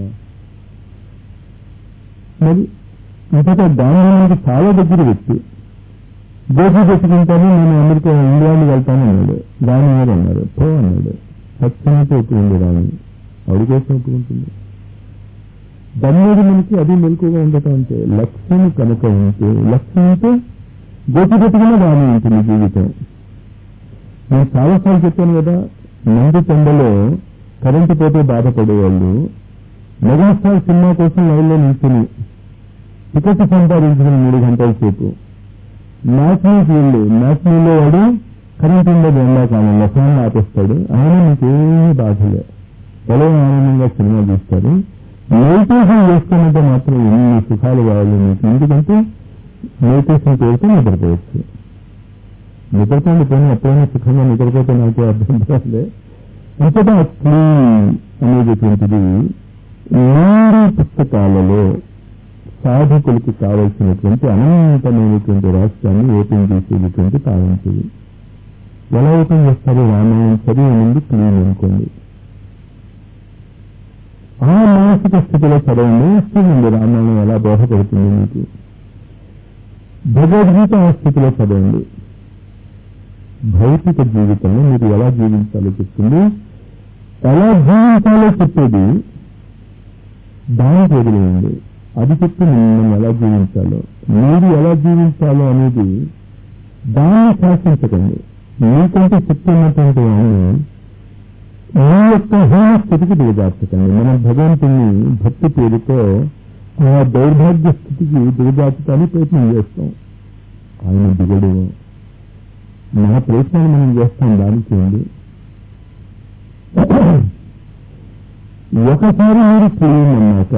మరి ఇంతక గాంధీ మనకి చాలా దగ్గర వ్యక్తి దేశీ పెట్టుకుంటాను నేను అమెరికా ఇండియాని వెళ్తాను అన్నాడు దాని మీద అన్నారు పో అన్నాడు సత్యమైతే ఒప్పుకుంది రాని ఆవిడ కోసం ఒప్పుకుంటుంది దాని మీద మనకి అది మెలకుగా ఉండటం అంటే లక్ష్యం కనుక ఉంటే లక్ష్యం ఉంటే గోపి పెట్టుకున్న బాగానే ఉంటుంది జీవితం నేను చాలాసార్లు చెప్పాను కదా నంది కొండలో కరెంటు పోతే బాధపడేవాళ్ళు మెగాస్టార్ సినిమా కోసం లైన్లో నిల్చుని టికెట్ సంపాదించిన మూడు గంటల సేపు మ్యాచ్నీకి వెళ్ళి మ్యాచ్నీలో వాడు కరెంట్ ఉండదు ఎండాకాలంలో ఫ్యాన్ ఆపేస్తాడు ఆయన మీకేమీ బాధలే ఎలా ఆనందంగా సినిమా చూస్తారు మెడిటేషన్ చేసుకున్నట్టు మాత్రం ఎన్ని సుఖాలు కావాలి మీకు ఎందుకంటే మెడిటేషన్ పేరుతో నిద్రపోవచ్చు నిద్రపోండి పోనీ ఎప్పుడైనా సుఖంగా నిద్రపోతే నాకు అర్థం కాదులే ఇంతటా క్లీన్ అనేటటువంటిది మూడు పుస్తకాలలో సాధకులకి కావలసినటువంటి అనంతమైనటువంటి రాష్ట్రాన్ని ఓపెన్ చేసేటటువంటి పాలించేది ఎలా ఓపెన్ చేస్తారు రామాయణం చదివే ముందు క్లీన్ అనుకోండి ఆ మానసిక స్థితిలో చదవండి వస్తుందండి రామాయణం ఎలా బోధపడుతుంది మీకు భగవద్గీత ఆ స్థితిలో చదవండి భౌతిక జీవితంలో మీరు ఎలా జీవించాలో చెప్తుంది ఎలా జీవించాలో చెప్పేది దానికి వదిలేయండి అది చెప్పి మనం ఎలా జీవించాలో మీరు ఎలా జీవించాలో అనేది దాన్ని శాసించకండి మీకంటే శక్తి ఉన్నటువంటి వాడిని మీ యొక్క హీన స్థితికి దిగజార్చకండి మనం భగవంతుని భక్తి పేరుతో ఆ దౌర్భాగ్య స్థితికి దిగజార్చడానికి ప్రయత్నం చేస్తాం ఆయన దిగడు మన ప్రయత్నాలు మనం చేస్తాం దానికి ఏంటి ఒకసారి మీరు క్లీన్ అన్నాక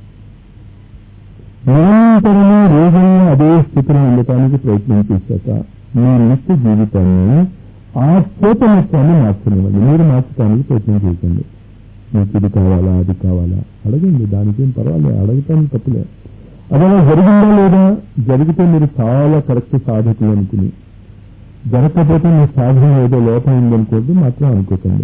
నిరంతరము రోజుల్లో అదే స్థితిలో ఉండటానికి ప్రయత్నం చేశాక మీ నిత్య జీవితాన్ని ఆ చేతనత్వాన్ని మార్చనివ్వండి మీరు మార్చడానికి ప్రయత్నం చేయకండి మీకు ఇది కావాలా అది కావాలా అడగండి దానికేం పర్వాలేదు అడగటానికి తప్పులే అదే జరిగిందా లేదా జరిగితే మీరు చాలా కరెక్ట్ సాధకులు అనుకుని జరగకపోతే మీ సాధన ఏదో లోపం ఉందనుకోవద్దు మాత్రం అనుకోకండి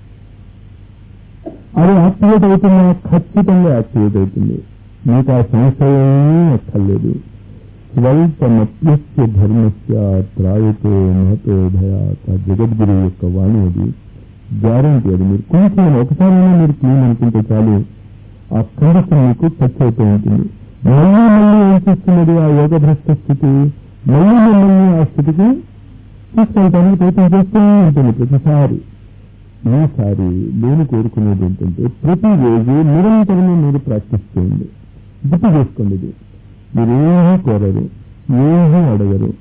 అది యాక్టివేట్ అవుతుందా ఖచ్చితంగా యాక్టివేట్ అవుతుంది మీకు ఆ సమస్య ఏమీ అక్కర్లేదు స్వల్పమప్యస్య ధర్మస్య త్రాయతో మహతో భయాత జగద్గురు యొక్క వాణి అది గ్యారంటీ అది మీరు కొంచెం ఒకసారైనా మీరు క్లీన్ అనుకుంటే చాలు ఆ కండిషన్ మీకు టచ్ అవుతూ ఉంటుంది మళ్ళీ మళ్ళీ ఏం చేస్తున్నది ఆ యోగ భ్రష్ట స్థితి మళ్ళీ మళ్ళీ ఆ స్థితికి తీసుకెళ్ళడానికి ప్రయత్నం చేస్తూ ఉంటుంది ప్రతిసారి ఈసారి నేను కోరుకునేది ఏంటంటే ప్రతిరోజు నిరంతరము మీరు ప్రాక్టీస్ చేయండి గుర్తు చేసుకోండి ఇది మీరేమీ కోరరు ఏమీ అడగరు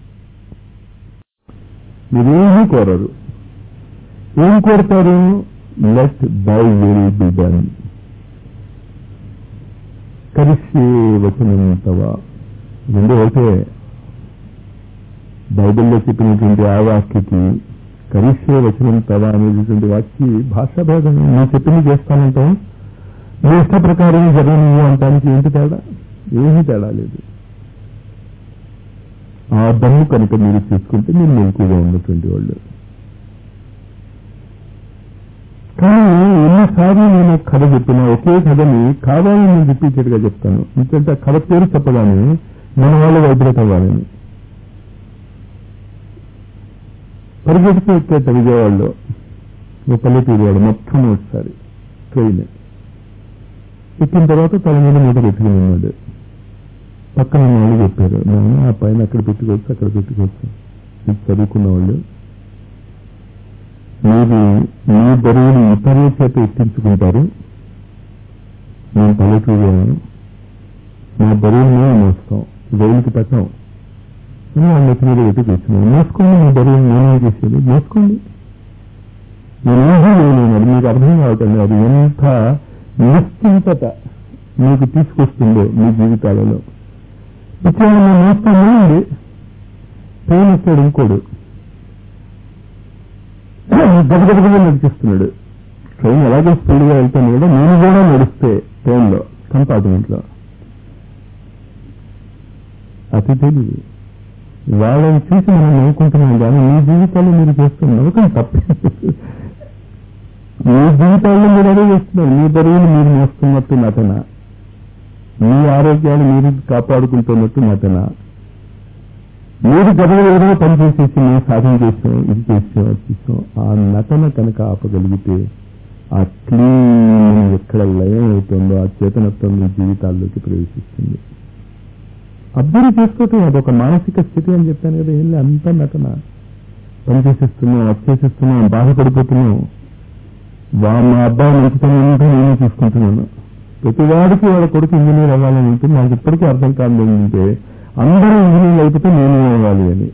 మీరేమీ కోరరు ఏం కోరుతారు let thy will be done కరిష్యే వచనం తవ రెండు ఒకటే బైబిల్లో చెప్పినటువంటి ఆ వాక్యకి కరిష్యే వచనం తవ అనేటువంటి వాక్య భాషా భేదం నువ్వు చెప్పింది చేస్తానంటావు నీ ఇష్ట ప్రకారం జరగను అంటానికి ఏంటి తేడా ఏమీ తేడా లేదు ఆ దమ్ము కనుక మీరు తీసుకుంటే మీరు మెలకుగా ఉన్నటువంటి వాళ్ళు కానీ ఎన్నిసార్లు నేను కథ చెప్పినా ఒకే కథని కావాలని నేను రిపీటెడ్ గా చెప్తాను ఎందుకంటే ఆ కథ పేరు చెప్పగానే మన వాళ్ళు వైబ్రేట్ అవ్వాలని పరిగెడుతూ ఎక్కేట విజయవాడలో ఓ పల్లెటూరు వాడు మొత్తం ఒకసారి ట్రైన్ ఎక్కిన తర్వాత తల మీద మూట పెట్టుకుని ఉన్నాడు పక్కన ఉన్న వాళ్ళు చెప్పారు నాన్న ఆ పైన అక్కడ పెట్టుకోవచ్చు అక్కడ పెట్టుకోవచ్చు ఇది చదువుకున్న వాళ్ళు మీరు మీ బరువుని ఇతరుల చేత ఎక్కించుకుంటారు మేము పల్లెటూరు మా బరువుని మేము మోస్తాం రైలుకి పెట్టాం అని వాళ్ళ నెత్తి మీద పెట్టి తెచ్చినాను మోసుకోండి మీ బరువుని నేనే చేసేది మోసుకోండి నేనేమీ లేను అది మీకు అర్థం కావటండి అది ఎంత నిశ్చింతత మీకు తీసుకొస్తుందో మీ జీవితాలలో ఇక్కడ మేము మోస్తాము అండి పెయిన్ ఇస్తాడు ఇంకోడు గబగబగా నడిపిస్తున్నాడు ట్రైన్ ఎలాగో స్పీడ్గా వెళ్తాను కూడా నేను కూడా నడిస్తే ట్రైన్లో కంపార్ట్మెంట్ లో అతి తెలియదు వాళ్ళని చూసి మనం నవ్వుకుంటున్నాం కానీ మీ జీవితాల్లో మీరు చేస్తున్న నవ్వకం తప్పే మీ జీవితాల్లో మీరు అదే చేస్తున్నారు మీ బరువులు మీరు మోస్తున్నట్టు నటన మీ ఆరోగ్యాన్ని మీరు కాపాడుకుంటున్నట్టు నటన మీరు గబగబ ఏదో పని చేసేసి మేము సాధన చేసాం ఇది చేసాం అది చేసాం ఆ నటన కనుక ఆపగలిగితే ఆ క్లీన్ ఎక్కడ లయం అవుతుందో ఆ చేతనత్వం మీ జీవితాల్లోకి ప్రవేశిస్తుంది అర్థం చేసుకోవటం అదొక మానసిక స్థితి అని చెప్పాను కదా ఏం అంతా నటన పని చేసేస్తున్నాం అది చేసేస్తున్నాం బాధపడిపోతున్నాం వా మా అబ్బాయి మంచితనం ఉంటే నేను చూసుకుంటున్నాను ప్రతివాడికి వాళ్ళ కొడుకు ఇంజనీర్ అవ్వాలని ఉంటుంది నాకు ఇప్పటికీ అర్థం కాదు ఏంటంటే అందరూ ఇంజనీర్ అయిపోతే నేను అవ్వాలి అని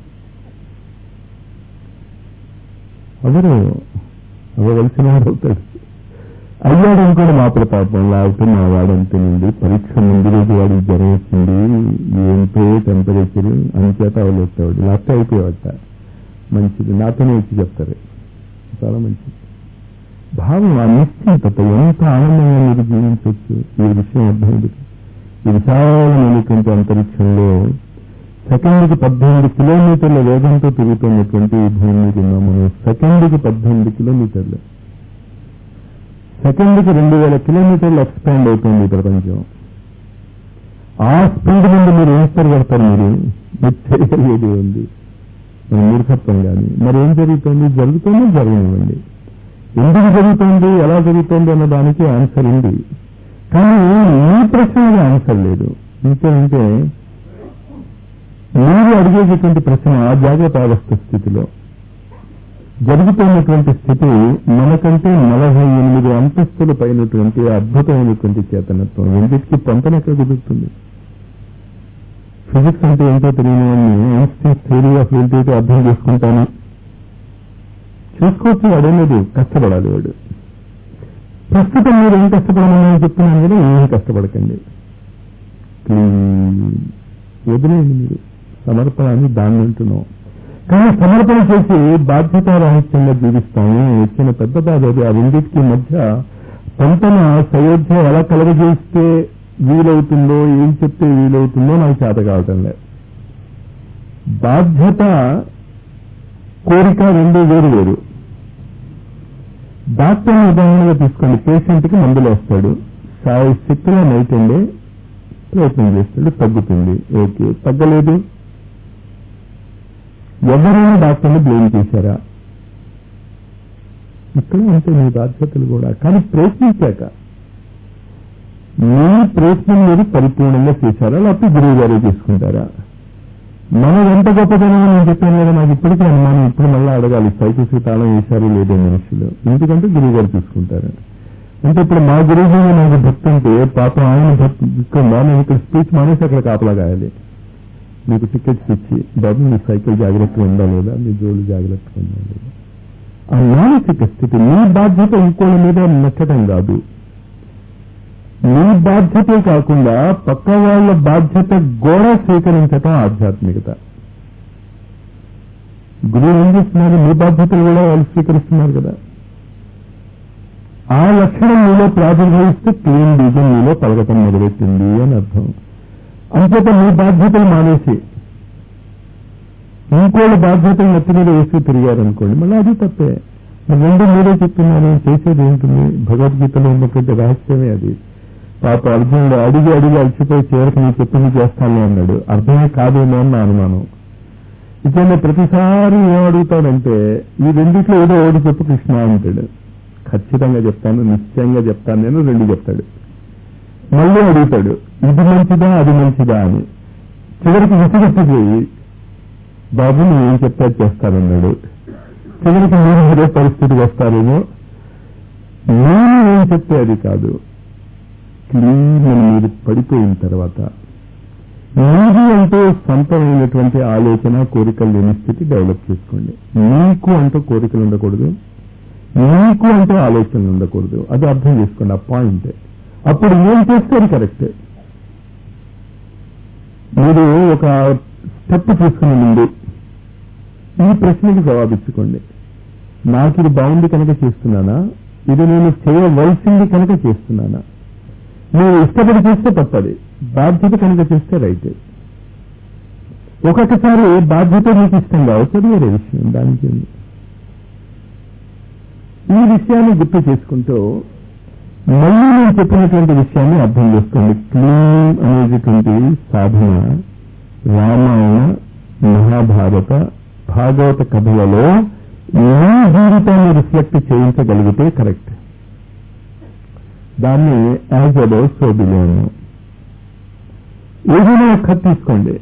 ఎవరు అవ్వవలసిన వాడు అవుతాడు అయ్యాడు అనుకోడు మా ప్రతాపం లేకపోతే మా వాడంతేనండి పరీక్ష ముందు రోజు వాడికి జ్వరం వచ్చింది ఏంటో టెంపరేచర్ అంచేత అవలేస్తాడు లేకపోతే అయిపోయావట మంచిది నాతోనే వచ్చి చెప్తారు చాలా మంచిది భావం ఆ నిశ్చింతత ఎంత ఆనందంగా మీరు జీవించవచ్చు ఈ విషయం అర్థమైంది ఈ విశాలమైనటువంటి అంతరిక్షంలో సెకండ్కి పద్దెనిమిది కిలోమీటర్ల వేగంతో తిరుగుతున్నటువంటి ఈ భూమి మీద ఉన్నాం మనం సెకండ్కి పద్దెనిమిది కిలోమీటర్లు సెకండ్కి రెండు వేల కిలోమీటర్లు ఎక్స్పాండ్ అవుతుంది ఈ ప్రపంచం ఆ స్పీడ్ నుండి మీరు ఏం పడతారు మీరు మీరు చేయగలిగేది ఉంది మన మూర్ఖత్వం కానీ మరి ఏం జరుగుతుంది జరుగుతుందో జరగనివ్వండి ఎందుకు జరుగుతుంది ఎలా జరుగుతుంది అన్న దానికి ఆన్సర్ ఉంది కానీ ఈ ప్రశ్నకి ఆన్సర్ లేదు ఇంకేంటే మీరు అడిగేటటువంటి ప్రశ్న ఆ జాగ్రత్త అవస్థ స్థితిలో జరుగుతున్నటువంటి స్థితి మనకంటే నలభై ఎనిమిది అంతస్తుల పైనటువంటి అద్భుతమైనటువంటి చేతనత్వం రెండింటికి పొంతన ఎక్కడ కుదురుతుంది ఫిజిక్స్ అంటే ఏంటో తెలియని వాడిని ఐన్స్టీన్ థియరీ ఆఫ్ రిలేటివిటీ అర్థం చేసుకుంటాను చూసుకోవచ్చు అడగలేదు కష్టపడాలి వాడు ప్రస్తుతం మీరు ఏం కష్టపడమని చెప్తున్నాను కదా ఏం కష్టపడకండి క్లీన్ వదిలేయండి మీరు సమర్పణ అని దాన్ని అంటున్నాం కానీ సమర్పణ చేసి బాధ్యతారాహిత్యంగా జీవిస్తాము వచ్చిన పెద్ద బాధ అది ఆ రెండింటికి మధ్య పంటన సయోధ్య ఎలా కలగజేస్తే వీలవుతుందో ఏం చెప్తే వీలవుతుందో నాకు చేత కావటం లేదు బాధ్యత కోరిక రెండు వేరు వేరు డాక్టర్ ఉదాహరణగా తీసుకోండి పేషెంట్ కి మందులు వేస్తాడు సాయి శక్తిలో నైట్ అండి ప్రయత్నం చేస్తాడు తగ్గుతుంది ఓకే తగ్గలేదు ఎవరైనా డాక్టర్ని బ్లేమ్ చేశారా ఇక్కడ అంతే మీ బాధ్యతలు కూడా కానీ ప్రయత్నించాక మీ ప్రయత్నం మీరు పరిపూర్ణంగా చేశారా లేకపోతే గురువు గారే చేసుకుంటారా మనం ఎంత గొప్పతనం నేను చెప్పాను కదా నాకు ఇప్పటికీ అనుమానం ఇప్పుడు మళ్ళీ అడగాలి సైకిల్స్ తాళం వేశారు లేదో మనుషులు ఎందుకంటే గురువు గారు చూసుకుంటారు అంటే ఇప్పుడు మా గురువు నాకు భక్తి అంటే పాపం ఆయన భక్తి ఇక్కడ నేను ఇక్కడ స్పీచ్ మానేసి అక్కడ కాపలా కాయాలి మీకు టికెట్స్ ఇచ్చి బాబు మీ సైకిల్ జాగ్రత్తగా ఉందా లేదా మీ జోలు జాగ్రత్తగా ఉందా లేదా ఆ మానసిక స్థితి మీ బాధ్యత ఇంకోళ్ళ మీద నచ్చటం కాదు మీ బాధ్యతే కాకుండా పక్క వాళ్ళ బాధ్యత కూడా స్వీకరించటం ఆధ్యాత్మికత గురువు ఏం చేస్తున్నారు మీ బాధ్యతలు కూడా వాళ్ళు స్వీకరిస్తున్నారు కదా ఆ లక్షణం మీలో ప్రాదుర్భవిస్తే క్లీన్ బీజం మీలో పలకటం మొదలెట్టింది అని అర్థం అంచేత మీ బాధ్యతలు మానేసి ఇంకోళ్ళ బాధ్యతలు నెత్తి మీద వేసి తిరిగారనుకోండి మళ్ళీ అది తప్పే మరి రెండు మీరే చెప్తున్నారు చేసేది ఏంటుంది భగవద్గీతలో ఉన్నటువంటి రహస్యమే అది పాప అర్జునుడు అడిగి అడిగి అలసిపోయి చివరికి నీ చెప్పింది చేస్తాను అన్నాడు అర్థమే కాదేమో అని నా అనుమానం ఇట్లా ప్రతిసారి ఏం అడుగుతాడంటే ఈ రెండిట్లో ఏదో ఒకటి చెప్పు కృష్ణ అంటాడు ఖచ్చితంగా చెప్తాను నిశ్చయంగా చెప్తాను నేను రెండు చెప్తాడు మళ్ళీ అడుగుతాడు ఇది మంచిదా అది మంచిదా అని చివరికి విసిగెత్తిపోయి బాబు నువ్వు ఏం చెప్తా చేస్తానన్నాడు చివరికి మీరు ఇదే పరిస్థితికి వస్తారేమో నేను ఏం చెప్తే అది కాదు క్లీన్ అని మీరు పడిపోయిన తర్వాత మీది అంటూ సొంతమైనటువంటి ఆలోచన కోరికలు లేని స్థితి డెవలప్ చేసుకోండి మీకు అంటూ కోరికలు ఉండకూడదు మీకు అంటూ ఆలోచనలు ఉండకూడదు అది అర్థం చేసుకోండి ఆ పాయింట్ అప్పుడు ఏం చేస్తే అది కరెక్ట్ మీరు ఒక స్టెప్ తీసుకునే ముందు ఈ ప్రశ్నకి జవాబిచ్చుకోండి నాకు ఇది బాగుంది కనుక చేస్తున్నానా ఇది నేను చేయవలసింది కనుక చేస్తున్నానా మీరు ఇష్టపడి చేస్తే తప్పది బాధ్యత కనుక చేస్తే రైట్ ఒక్కొక్కసారి బాధ్యత మీకు ఇష్టం కావచ్చు అది వేరే విషయం దానికి ఉంది. ఈ విషయాన్ని గుర్తు చేసుకుంటూ మళ్ళీ నేను చెప్పినటువంటి విషయాన్ని అర్థం చేసుకోండి క్లీన్ అనేటటువంటి సాధన రామాయణ మహాభారత భాగవత కథలలో మీ జీవితాన్ని రిఫ్లెక్ట్ చేయించగలిగితే కరెక్ట్ దాన్ని యాజ్ అబౌ సో బిలో ఏదైనా ఒక కథ తీసుకోండి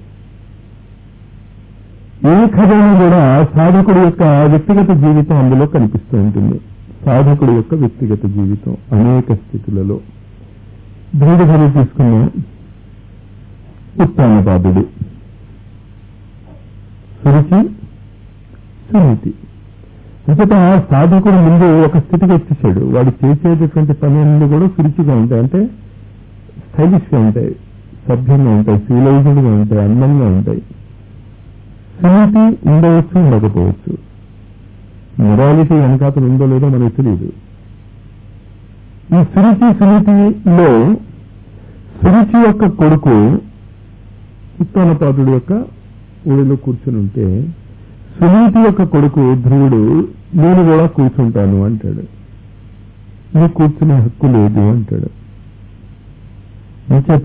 ఏ కథైనా కూడా సాధకుడి యొక్క వ్యక్తిగత జీవితం అందులో కనిపిస్తూ ఉంటుంది సాధకుడి యొక్క వ్యక్తిగత జీవితం అనేక స్థితులలో భేదభరి తీసుకున్న ఉత్తానపాదుడు సురుచి సునీతి అంతటా సాధకుడు ముందు ఒక స్థితికి వచ్చేసాడు వాడు చేసేటటువంటి పనులు కూడా సురుచిగా ఉంటాయి అంటే స్టైలిష్ గా ఉంటాయి సభ్యంగా ఉంటాయి సివిలైజ్డ్ గా ఉంటాయి అందంగా ఉంటాయి సునీతి ఉండవచ్చు ఉండకపోవచ్చు మొరాలిటీ వెనకాతలు ఉందో లేదో మనకు తెలియదు ఈ సురుచి సునీతిలో సురుచి యొక్క కొడుకు ఉత్తనపాదుడు యొక్క ఊడిలో కూర్చుని ఉంటే సునీతి యొక్క కొడుకు ధ్రువుడు నేను కూడా కూర్చుంటాను అంటాడు నీ కూర్చునే హక్కు లేదు అంటాడు నిచేత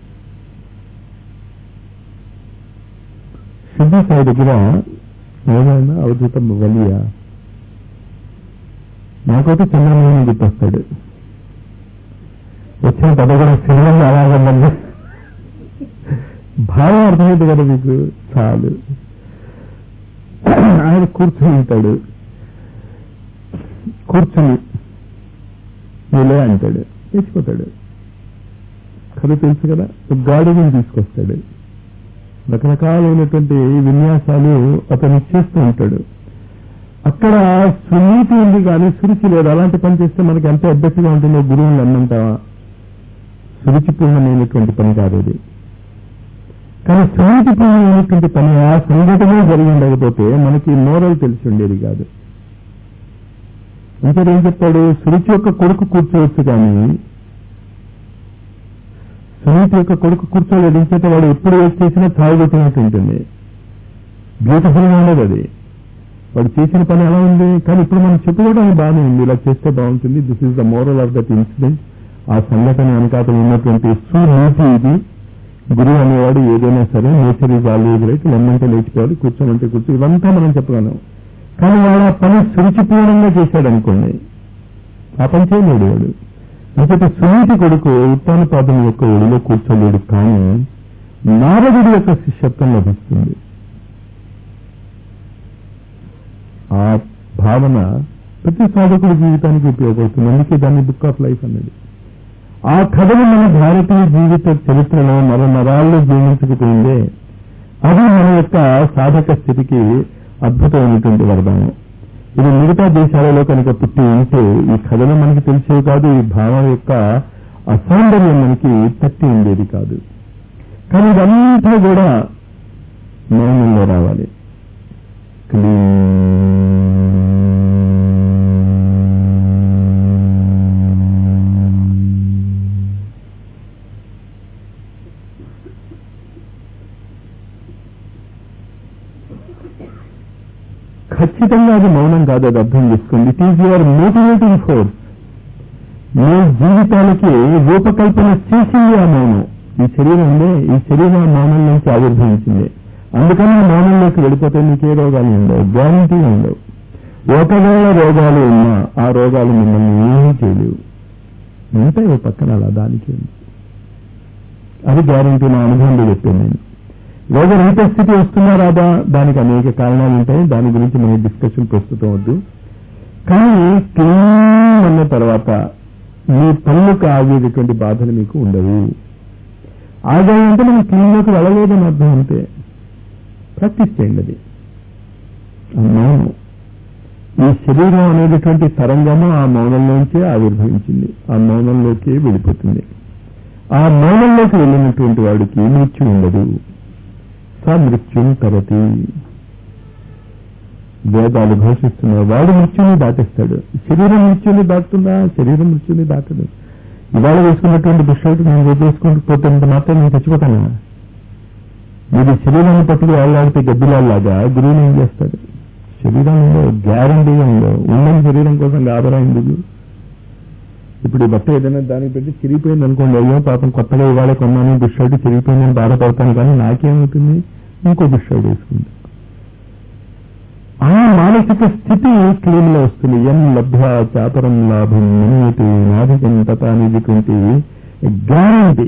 సిద్ధి సాయి దగ్గర ఏమైనా అవధూతం వలియా నాకైతే చంద్రమోహన్ గుర్తొస్తాడు వచ్చిన కథ కూడా సినిమా అలాగండి భావం అర్థమైంది కదా మీకు చాలు ఆయన కూర్చుని ఉంటాడు కూర్చుని నీలే అంటాడు తెచ్చిపోతాడు కథ తెలుసు కదా ఒక గాడిని తీసుకొస్తాడు రకరకాలైనటువంటి విన్యాసాలు అతను చేస్తూ ఉంటాడు అక్కడ సునీతి ఉంది కానీ సురుచి లేదు అలాంటి పని చేస్తే మనకి ఎంత అభ్యర్థిగా ఉంటుందో గురువుని అన్నంటావా సురుచిపూర్ణమైనటువంటి పని కాదు అది కానీ సునీతిపూర్ణమైనటువంటి పని ఆ సంఘటన జరిగి ఉండకపోతే మనకి మోరల్ తెలిసి ఉండేది కాదు ఇంకా ఏం చెప్తాడు సురుచి యొక్క కొడుకు కూర్చోవచ్చు కానీ సునీతి యొక్క కొడుకు కూర్చోలేదు ఇంకైతే వాడు ఎప్పుడు ఏది చేసినా తాగుబెట్టినట్టు ఉంటుంది బ్యూటిఫుల్ గా ఉండదు అది వాడు చేసిన పని ఎలా ఉంది కానీ ఇప్పుడు మనం చెప్పుకోవడానికి బాగానే ఉంది ఇలా చేస్తే బాగుంటుంది this is the moral of that incident ఆ సంఘటన వెనకాతలు ఉన్నటువంటి సునీతి ఇది గురువు అనేవాడు ఏదైనా సరే నేచర్ ఈజ్ ఆల్వేజ్ రైట్ లెమ్మంటే లేచిపోవాలి కూర్చోమంటే కూర్చో ఇవంతా మనం చెప్పగలం కానీ వాడు ఆ పని సురుచిపూర్ణంగా చేశాడు అనుకోండి ఆ పని చేయలేడు వాడు అంతటి సునీతి కొడుకు ఉత్తానపాదం యొక్క ఒడిలో కూర్చోలేడు కానీ నారదుడి యొక్క శిష్యత్వం లభిస్తుంది ఆ భావన ప్రతి సాధకుడి జీవితానికి ఉపయోగపడుతుంది అందుకే దాన్ని బుక్ ఆఫ్ లైఫ్ అన్నది ఆ కథలు మన భారతీయ జీవిత చరిత్రలో మరో నరాల్లో జీవించకపోయిందే అది మన యొక్క సాధక స్థితికి అద్భుతమైనటువంటి వరదానం ఇది మిగతా దేశాలలో కనుక పుట్టి ఉంటే ఈ కథలు మనకి తెలిసేవి కాదు ఈ భావం యొక్క అసౌందర్యం మనకి తట్టి ఉండేది కాదు కానీ ఇదంతా కూడా మౌనంలో రావాలి ఖచ్చితంగా అది మౌనం కాదు అది అర్థం చేసుకోండి it is your motivating force మీ జీవితాలకి రూపకల్పన చేసింది ఆ మౌనం ఈ శరీరం ఉందే ఈ శరీరం ఆ మౌనం నుంచి ఆవిర్భవించింది అందుకని ఆ మౌనంలోకి వెళ్ళిపోతే మీకే రోగాలు ఉండవు గ్యారంటీ ఉండవు ఒకవేళ రోగాలు ఉన్నా ఆ రోగాలు మిమ్మల్ని ఏమీ చేయలేవు ఉంటాయి ఓ పక్కన అలా దానికి ఉంది. అది గ్యారంటీ నా అనుభవంలో చెప్పాను నేను రోగరహిత స్థితి వస్తుందా రాదా దానికి అనేక కారణాలు ఉంటాయి దాని గురించి మన డిస్కషన్ ప్రస్తుతం వద్దు కానీ క్లీన్ అన్న తర్వాత మీ పనులకు ఆగేటటువంటి బాధలు మీకు ఉండవు ఆగాయంటే మనం క్లీన్లోకి వెళ్ళలేదని అర్థం అంతే ప్రాక్టీస్ చేయండి అది ఆ మౌనం ఈ శరీరం అనేటటువంటి తరంగము ఆ మౌనంలోంచే ఆవిర్భవించింది ఆ మౌనంలోకి వెళ్ళిపోతుంది ఆ మౌనంలోకి వెళ్ళినటువంటి వాడికి మృత్యు ఉండదు స మృత్యుం తరతి వేదాలు ఘోషిస్తున్నారు వాడు మృత్యుని దాటిస్తాడు శరీరం మృత్యుని దాటుతుందా శరీరం మృత్యుని దాటదు ఇవాళ వేసుకున్నటువంటి బుషర్ట్ నేను రేపు వేసుకుంటూ పోతే మాత్రం నేను చచ్చిపోతాను మీరు శరీరాన్ని పట్టుకు వెళ్ళాడితే గబ్బిలాల్లాగా గురువుని ఏం చేస్తాడు శరీరం ఉండవు గ్యారంటీగా ఉండవు ఉండని శరీరం కోసం గాబరా ఎందుకు ఇప్పుడు ఈ బట్ట ఏదైనా దానికి పెట్టి చిరిగిపోయింది అనుకోండి అయ్యో పాపం కొత్తగా ఇవాళ కొన్నాను దుషర్ట్ చిరిగిపోయిందని బాధపడతాను కానీ నాకేమవుతుంది ఇంకో దుషర్ట్ వేసుకుంది ఆ మానసిక స్థితి క్లీన్ లో వస్తుంది ఎన్ లభ్య చాపరం లాభం మన్యతి నాధికం తత అనేటువంటి గ్యారంటీ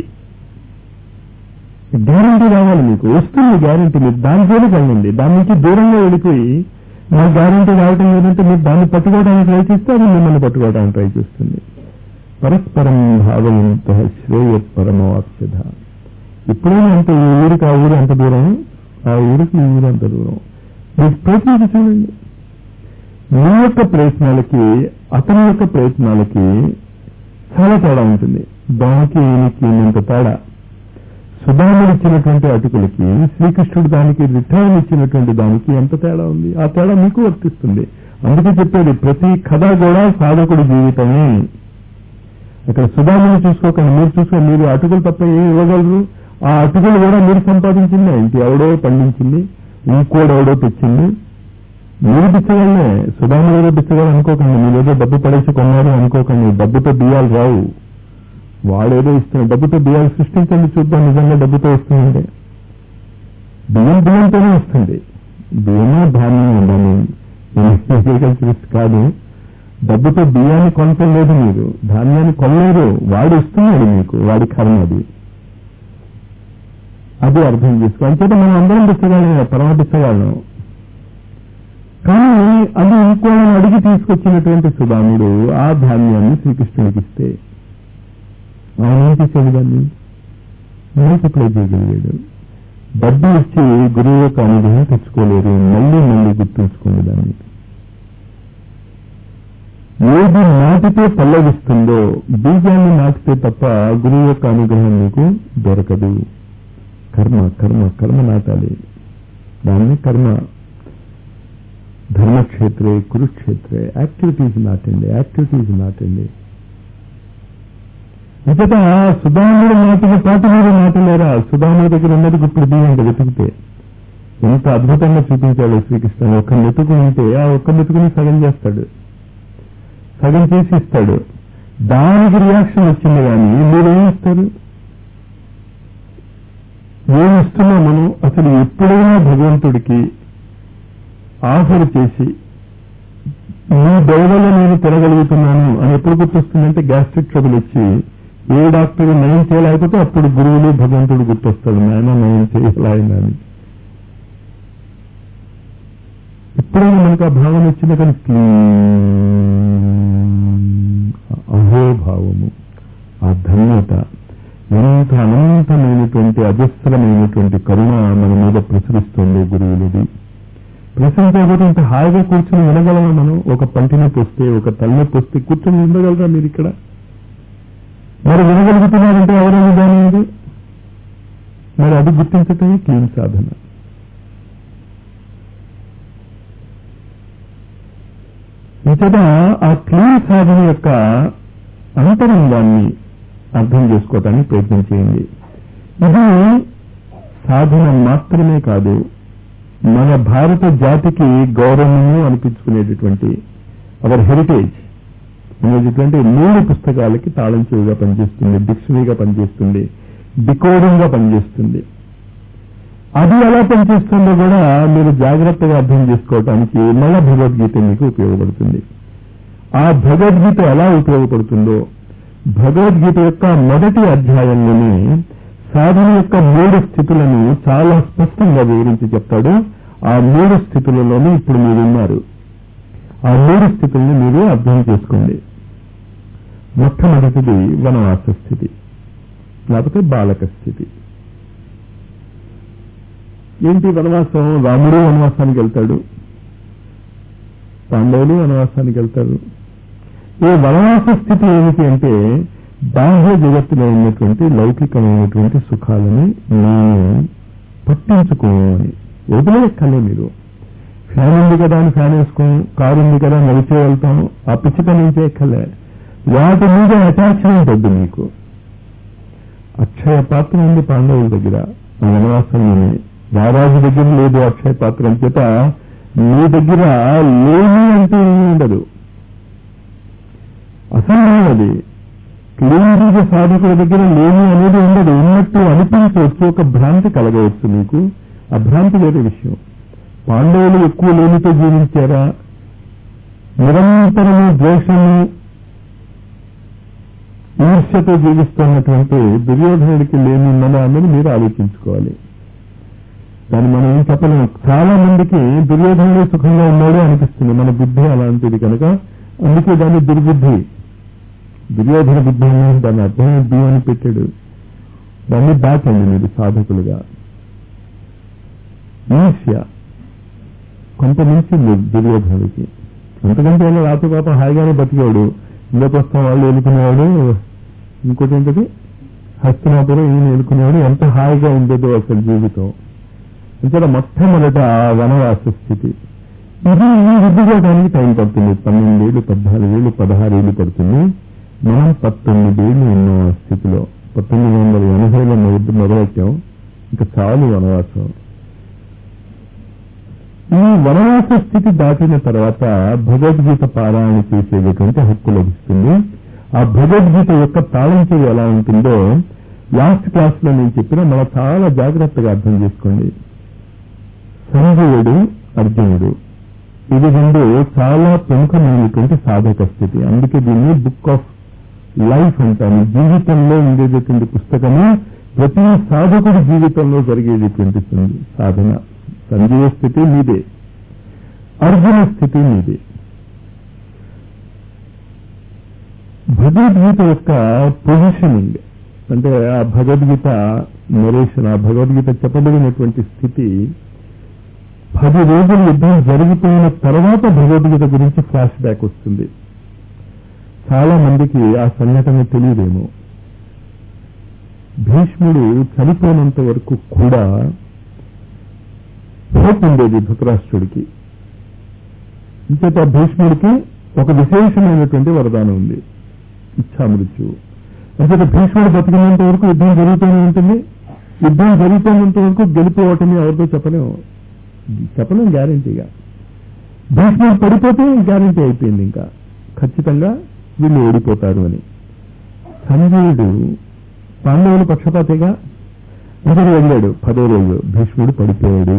గ్యారంటీ రావాలి మీకు వస్తుంది గ్యారంటీ మీరు దాని జోలికి వెళ్ళండి దాని నుంచి దూరంగా వెళ్ళిపోయి నాకు గ్యారంటీ రావటం లేదంటే మీరు దాన్ని పట్టుకోవడానికి ట్రై చేస్తే అది మిమ్మల్ని పట్టుకోవడానికి ట్రై చేస్తుంది పరస్పరం భావయంత శ్రేయ పరమవాప్యధ ఎప్పుడైనా అంటే ఈ ఊరికి ఆ ఊరు అంత దూరం ఆ ఊరికి ఈ ఊరు అంత దూరం మీరు ప్రయత్నించి చూడండి మీ యొక్క ప్రయత్నాలకి అతని యొక్క ప్రయత్నాలకి చాలా తేడా ఉంటుంది దానికి ఈయనకి ఇంత తేడా సుధాముడు ఇచ్చినటువంటి అటుకులకి శ్రీకృష్ణుడు దానికి రిటర్న్ ఇచ్చినటువంటి దానికి ఎంత తేడా ఉంది ఆ తేడా మీకు వర్తిస్తుంది అందుకే చెప్పేది ప్రతి కథ కూడా సాధకుడి జీవితమే అక్కడ సుధాముని చూసుకోకండి మీరు చూసుకోండి మీరు అటుకులు తప్ప ఏం ఇవ్వగలరు ఆ అటుకులు కూడా మీరు సంపాదించిందే ఇంటి ఎవడో పండించింది ఇంకోడెవడో తెచ్చింది మీరు పిచ్చగాళ్ళే సుధాముడు ఏదో పిచ్చగాడు అనుకోకండి మీరు ఏదో డబ్బు పడేసి కొన్నారు అనుకోకండి డబ్బుతో బియ్యాలు రావు వాడేదో ఇస్తున్నాడు డబ్బుతో బియ్యాలు సృష్టించండి చూద్దాం నిజంగా డబ్బుతో వస్తుందంటే బియ్యం బియ్యంతోనే వస్తుంది బియ్యమే ధాన్యం ఉండాలి అగ్రికల్చరిస్ట్ కాదు డబ్బుతో బియ్యాన్ని కొనటం లేదు మీరు ధాన్యాన్ని కొనలేదు వాడు ఇస్తున్నాడు మీకు వాడి కర్మ అది అది అర్థం చేసుకో అంచేత మనం అందరం పిచ్చగాళ్ళం పరమ పిచ్చగాళ్ళం కానీ అది ఇంకోళ్ళని అడిగి తీసుకొచ్చినటువంటి సుధాముడు ఆ ధాన్యాన్ని శ్రీకృష్ణుడికి ఇస్తే ఆయన ఏం చేశాడు దాన్ని మల్టిప్లై చేయగలిగాడు డబ్బు ఇచ్చి గురువు యొక్క అనుగ్రహం తెచ్చుకోలేరు మళ్ళీ మళ్ళీ గుర్తుంచుకోండి దాన్ని ఏది నాటితే పల్లవిస్తుందో బీజాన్ని నాటితే తప్ప గురువు యొక్క అనుగ్రహం మీకు దొరకదు కర్మ కర్మ కర్మ నాటాలి దాన్ని కర్మ ధర్మక్షేత్రే కురుక్షేత్రే యాక్టివిటీస్ నాటండి యాక్టివిటీస్ నాటండి ఇతట సుధాముడు నాటిన పాట మీరు నాటలేరా సుధాముడి దగ్గర ఉన్నది ఇప్పుడు బియ్యం వెతికితే ఎంత అద్భుతంగా చూపించాడు శ్రీకృష్ణ ఒక్క మెతుకు ఉంటే ఆ ఒక్క మెతుకుని సగం చేస్తాడు సగం చేసి ఇస్తాడు దానికి రియాక్షన్ వచ్చింది కానీ మీరేం ఇస్తారు ఏం ఇస్తున్నాం మనం అసలు ఎప్పుడైనా భగవంతుడికి ఆఫర్ చేసి నీ దయవల్ల నేను తిరగలుగుతున్నాను అని ఎప్పుడు గుర్తొస్తుందంటే గ్యాస్ట్రిక్ ట్రబుల్ వచ్చి ఏ డాక్టర్ నయం చేయలేకపోతే అప్పుడు గురువులు భగవంతుడు గుర్తొస్తాడు నాయన నయం చేయాలి అని ఎప్పుడైనా మనకు ఆ భావన వచ్చింది కానీ అహోభావము ఆ ధన్యత ఎంత అనంతమైనటువంటి అజస్రమైనటువంటి కరుణ మన మీద ప్రసరిస్తుంది గురువులది ప్రసరించకపోతే ఇంత హాయిగా కూర్చొని వినగలమా మనం ఒక పంటినొప్పి వస్తే ఒక తలనొప్పి వస్తే కూర్చొని వినగలరా మీరు ఇక్కడ మరి వినగలుగుతున్నారంటే ఎవరైనా దాని ఇది మరి అది గుర్తించటమే క్లీన్ సాధన ఇతడ ఆ క్లీన్ సాధన యొక్క అంతరంగాన్ని అర్థం చేసుకోవటానికి ప్రయత్నం చేయండి ఇది సాధన మాత్రమే కాదు మన భారత జాతికి గౌరవము అనిపించుకునేటటువంటి అవర్ హెరిటేజ్ అనేటటువంటి మూడు పుస్తకాలకి తాళం చెవిగా పనిచేస్తుంది డిక్షనరీగా పనిచేస్తుంది డికోడింగ్ గా పనిచేస్తుంది అది ఎలా పనిచేస్తుందో కూడా మీరు జాగ్రత్తగా అర్థం చేసుకోవటానికి మళ్ళా భగవద్గీత మీకు ఉపయోగపడుతుంది ఆ భగవద్గీత ఎలా ఉపయోగపడుతుందో భగవద్గీత యొక్క మొదటి అధ్యాయంలోనే సాధన యొక్క మూడు స్థితులను చాలా స్పష్టంగా వివరించి చెప్తాడు ఆ మూడు స్థితులలోనే ఇప్పుడు మీరు ఉన్నారు ఆ మూడు స్థితుల్ని మీరు అర్థం చేసుకోండి మొట్టమొదటిది వనవాస స్థితి లేకపోతే బాలక స్థితి ఏంటి వనవాసం రాముడు వనవాసానికి వెళ్తాడు పాండవులు వనవాసానికి వెళ్తారు ఈ వనవాస స్థితి ఏమిటి అంటే బాహ్య జగత్తులో ఉన్నటువంటి లౌకికమైనటువంటి సుఖాలని నేను పట్టించుకోని వదిలేక్కలే మీరు ఫ్యాన్ ఉంది కదా అని ఫ్యాన్ వేసుకోం కారు ఉంది కదా నడిచే వెళ్తాం ఆ పిచ్చిక నుంచి ఎక్కలే వాటి మీద అటాచ్మెంట్ వద్దు మీకు అక్షయ పాత్ర ఉంది పాండవుల దగ్గర ఆ వనవాసంలోనే రారాజు దగ్గర లేదు అక్షయ పాత్ర చేత మీ దగ్గర లేని అంటే ఏమీ ఉండదు అసంభవం అది క్లీన్ సాధకుల దగ్గర లేని అనేది ఉండదు ఉన్నట్టు అనిపించవచ్చు ఒక భ్రాంతి కలగవచ్చు మీకు ఆ భ్రాంతి వేరే విషయం పాండవులు ఎక్కువ లేనితో జీవించారా నిరంతరము ద్వేషము ఈర్ష్యతో జీవిస్తున్నటువంటి దుర్యోధనుడికి లేని ఉన్నదా అన్నది మీరు ఆలోచించుకోవాలి దాన్ని మనం ఏం చెప్పలేము చాలా మందికి దుర్యోధనుడు సుఖంగా ఉన్నాడు అనిపిస్తుంది మన బుద్ధి అలాంటిది కనుక అందుకే దాన్ని దుర్బుద్ధి దుర్యోధన బుద్ధి అని దాన్ని అర్థం బి అని పెట్టాడు దాన్ని దాటండి మీరు సాధకులుగా ఈర్ష్య కొంత మించింది దుర్యోధనుడికి అంతకంటే ఏమో రాత్రి పాప హాయిగానే బతికాడు ఇందుకోసం వాళ్ళు ఎన్నుకునేవాడు ఇంకోటి ఏంటది హస్తినాపురం ఈయన ఎన్నుకునేవాడు ఎంత హాయిగా ఉండేదో అసలు జీవితం ఇంకా మొట్టమొదట వనవాస స్థితి ఇది రుద్దుకోవడానికి టైం పడుతుంది పన్నెండేళ్ళు పద్నాలుగేళ్ళు పదహారేళ్ళు పడుతుంది మనం పద్దెనిమిదేళ్ళు ఉన్నాం ఆ స్థితిలో పంతొమ్మిది వందల ఎనభైలో మొదటి మొదలెట్టాం ఇంకా చాలు వనవాసం ఈ వనవాస స్థితి దాటిన తర్వాత భగవద్గీత పారాయణ చేసేటటువంటి హక్కు లభిస్తుంది ఆ భగవద్గీత యొక్క తాళం చెవి ఎలా ఉంటుందో లాస్ట్ క్లాస్ లో నేను చెప్పిన మనం చాలా జాగ్రత్తగా అర్థం చేసుకోండి సంజయుడు అర్జునుడు ఇది రెండు చాలా ప్రముఖమైనటువంటి సాధక స్థితి అందుకే దీన్ని బుక్ ఆఫ్ లైఫ్ అంటాను జీవితంలో ఉండేటటువంటి పుస్తకము ప్రతి సాధకుడి జీవితంలో జరిగేటటువంటి సాధన సంజీవ స్థితి మీదే అర్జున స్థితి మీదే భగవద్గీత యొక్క పొజిషనింగ్ అంటే ఆ భగవద్గీత నరేషన్ ఆ భగవద్గీత చెప్పబడినటువంటి స్థితి పది రోజులు యుద్ధం జరిగిపోయిన తర్వాత భగవద్గీత గురించి ఫ్లాష్ బ్యాక్ వస్తుంది చాలా మందికి ఆ సంఘటన తెలియదేమో భీష్ముడు చనిపోయినంత వరకు కూడా హోప్ ఉండేది ధృతరాష్ట్రుడికి ఇంకేత భీష్ముడికి ఒక విశేషమైనటువంటి వరదానం ఉంది ఇచ్చామృత్యు అంచేత భీష్ముడు బతికినంత వరకు యుద్ధం జరుగుతూనే ఉంటుంది యుద్ధం జరుగుతున్నంత వరకు గెలిపోవటం ఎవరితో చెప్పలేము చెప్పలేం గ్యారంటీగా భీష్ముడు పడిపోతే గ్యారంటీ అయిపోయింది ఇంకా ఖచ్చితంగా వీళ్ళు ఓడిపోతారు అని సంజయుడు పాండవుల పక్షపాతిగా ఇతడు వెళ్ళాడు పదో రోజు భీష్ముడు పడిపోయాడు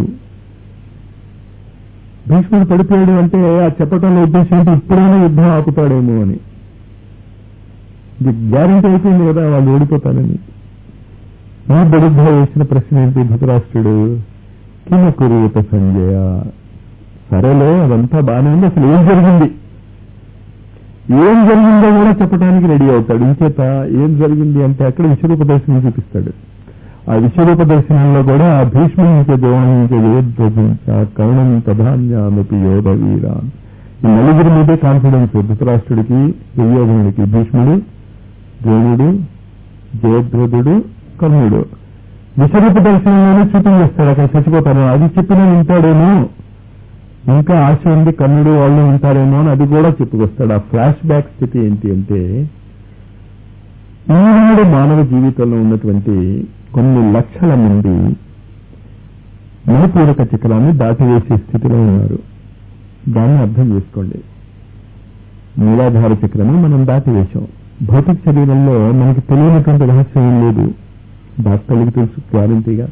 భీష్ముడు పడిపోయాడు అంటే ఆ చెప్పటంలో ఉద్దేశం ఏంటి ఇప్పుడైనా యుద్ధం ఆపుతాడేమో అని ఇది గ్యారంటీ అయిపోయింది కదా వాళ్ళు ఓడిపోతారని ఈ బడుద్ధ వేసిన ప్రశ్న ఏంటి ధృతరాష్ట్రుడు కిమ కురుత సంజయ సరేలే అదంతా బాగానే ఉంది అసలు ఏం జరిగింది ఏం జరిగిందో కూడా చెప్పడానికి రెడీ అవుతాడు ఇంచేత ఏం జరిగింది అంటే అక్కడ విశ్వరూప దర్శనం చూపిస్తాడు ఆ విశ్వరూప దర్శనంలో కూడా భీష్మించ ద్రోణించ యోధ్వజించ కర్ణం ప్రధాన్యామపి యోధ వీరా ఈ నలుగురి మీదే కాన్ఫిడెన్స్ ధృతరాష్ట్రుడికి దుర్యోధనుడికి భీష్ముడు ద్రోణుడు జయద్రథుడు కర్ణుడు విశ్వరూప దర్శనంలోనే చూపించేస్తాడు అక్కడ చచ్చిపోతారు అది చెప్పిన వింటాడేమో ఇంకా ఆశ ఉంది కర్ణుడు వాళ్ళు ఉంటారేమో అని అది కూడా చెప్పుకొస్తాడు ఆ ఫ్లాష్ బ్యాక్ స్థితి ఏంటి అంటే ఈనాడు మానవ జీవితంలో ఉన్నటువంటి కొన్ని లక్షల మంది మణిపూరక చక్రాన్ని దాటివేసే స్థితిలో ఉన్నారు దాన్ని అర్థం చేసుకోండి మూలాధార చక్రము మనం దాటివేశాం భౌతిక శరీరంలో మనకి తెలియనటువంటి రహస్యం ఏం లేదు డాక్టర్లకి తెలుసు గ్యారంటీగా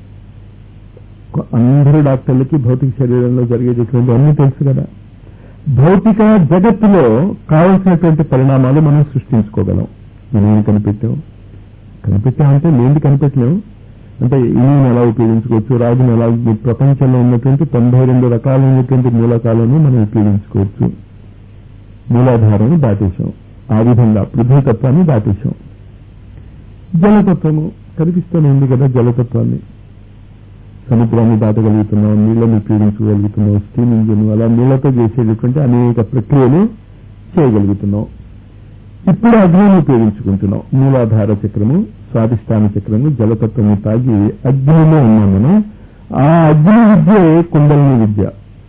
అందరూ డాక్టర్లకి భౌతిక శరీరంలో జరిగేటటువంటి అన్ని తెలుసు కదా భౌతిక జగత్తులో కావలసినటువంటి పరిణామాలు మనం సృష్టించుకోగలం మనం ఏం కనిపెట్టాం కనిపెట్టామంటే లేనిది కనిపెట్టలేము అంటే ఇనుని ఎలా ఉపయోగించుకోవచ్చు రాజుని ఎలా ప్రపంచంలో ఉన్నటువంటి తొంభై రెండు రకాలైనటువంటి మూలకాలను మనం ఉపయోగించుకోవచ్చు మూలాధారం దాటేశాం ఆ విధంగా పృథ్వీతత్వాన్ని దాటేశాం జలతత్వము కనిపిస్తూనే ఉంది కదా జలతత్వాన్ని సముద్రాన్ని దాటగలుగుతున్నాం నీళ్లను ఉపయోగించగలుగుతున్నాం స్టీమ్ ఇంజిన్ అలా నీళ్లతో చేసేటటువంటి అనేక ప్రక్రియలు చేయగలుగుతున్నాం ఇప్పుడు అగ్నిని ఉపయోగించుకుంటున్నాం మూలాధార చక్రము స్వాధిష్టాన చక్రము జలతత్వము తాగి అగ్నిలో ఉన్నాం మనం ఆ అగ్ని విద్య కుండలిని విద్య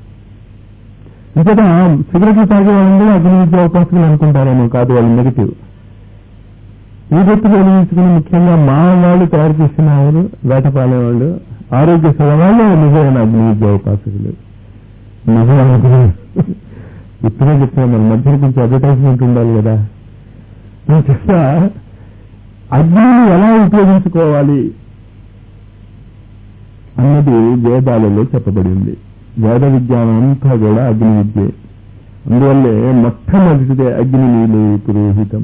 ఇంతగా సిగరెట్లు తాగే వాళ్ళందరూ అగ్ని విద్య ఉపాసకులు అనుకుంటారేమో కాదు వాళ్ళు నెగిటివ్ ఈ వ్యక్తి వెలిగించుకుని ముఖ్యంగా మా వాళ్ళు తయారు చేసిన వాళ్ళు వేటపాలే వాళ్ళు ఆరోగ్య సేవ వాళ్ళు నిజమైన అగ్ని విద్య ఉపాసకులు నిజమైన ఇప్పుడే చెప్తున్నా మన మధ్య కొంచెం అడ్వర్టైజ్మెంట్ ఉండాలి కదా నేను చెప్తా అగ్నిని ఎలా ఉపయోగించుకోవాలి అన్నది వేదాలలో చెప్పబడి ఉంది వేద విజ్ఞానం అంతా కూడా అగ్ని విద్యే అందువల్లే మొట్టమొదటిదే అగ్ని నీళ్ళు పురోహితం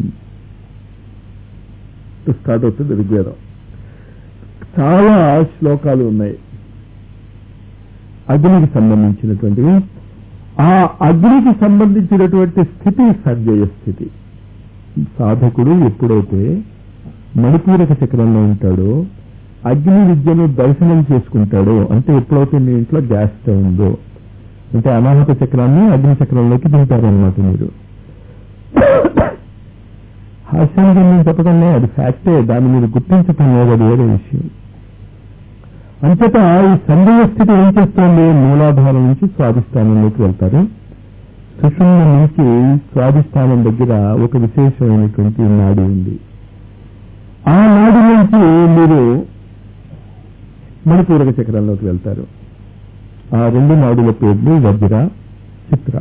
స్టార్ట్ అవుతుంది ఋగ్వేదం చాలా శ్లోకాలు ఉన్నాయి అగ్నికి సంబంధించినటువంటివి ఆ అగ్నికి సంబంధించినటువంటి స్థితి సర్జయ స్థితి సాధకుడు ఎప్పుడైతే మణిపూరక చక్రంలో ఉంటాడో అగ్ని విద్యను దర్శనం చేసుకుంటాడో అంటే ఎప్పుడైతే మీ ఇంట్లో గ్యాస్ స్టవ్ ఉందో అంటే అనాహత చక్రాన్ని అగ్ని చక్రంలోకి దింపారనమాట మీరు హాస్యానికి నేను చెప్పడంలే అది ఫ్యాక్టే దాన్ని మీరు గుర్తించటం లేదు అది వేరే విషయం అంతటా ఈ సందేహ స్థితి ఏం చేస్తోంది మూలాధారం నుంచి స్వాధిష్టానంలోకి వెళ్తారు సుషుమ్న నుంచి స్వాధిష్టానం దగ్గర ఒక విశేషమైనటువంటి నాడి ఉంది ఆ నాడి నుంచి మీరు మణిపూరక చక్రంలోకి వెళ్తారు ఆ రెండు నాడుల పేర్లు వజ్ర చిత్ర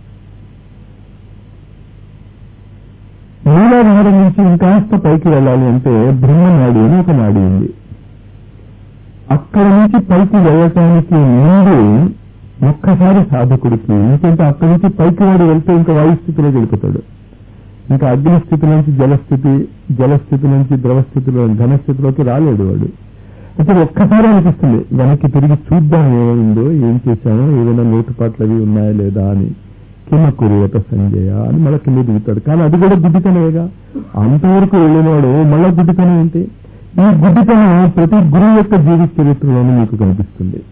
మూలాధారం నుంచి ఇంకాస్త పైకి వెళ్ళాలి అంటే బ్రహ్మనాడి అని ఒక నాడి ఉంది అక్కడ నుంచి పైకి వెళ్ళటానికి ముందు ఒక్కసారి సాధకుడికి ఎందుకంటే అక్కడి నుంచి పైకి వాడు వెళ్తే ఇంకా వాయు స్థితిలోకి వెళ్ళిపోతాడు ఇంకా అగ్ని స్థితి నుంచి జలస్థితి జలస్థితి నుంచి ద్రవస్థితిలో ఘనస్థితిలోకి రాలేడు వాడు అంటే ఒక్కసారి అనిపిస్తుంది వెనక్కి తిరిగి చూద్దాం ఏమైందో ఏం చేశామో ఏదైనా లోటుపాట్లు అవి ఉన్నాయా లేదా అని కిమ కురియత సంజయ అని మళ్ళీ కింద దిగుతాడు కానీ అది కూడా గుడ్డితనమేగా అంతవరకు వెళ్ళినవాడు మళ్ళా గుడ్డితనం ఏంటి ఈ గుడ్డితనం ప్రతి గురువు యొక్క జీవిత చరిత్రలోనూ మీకు కనిపిస్తుంది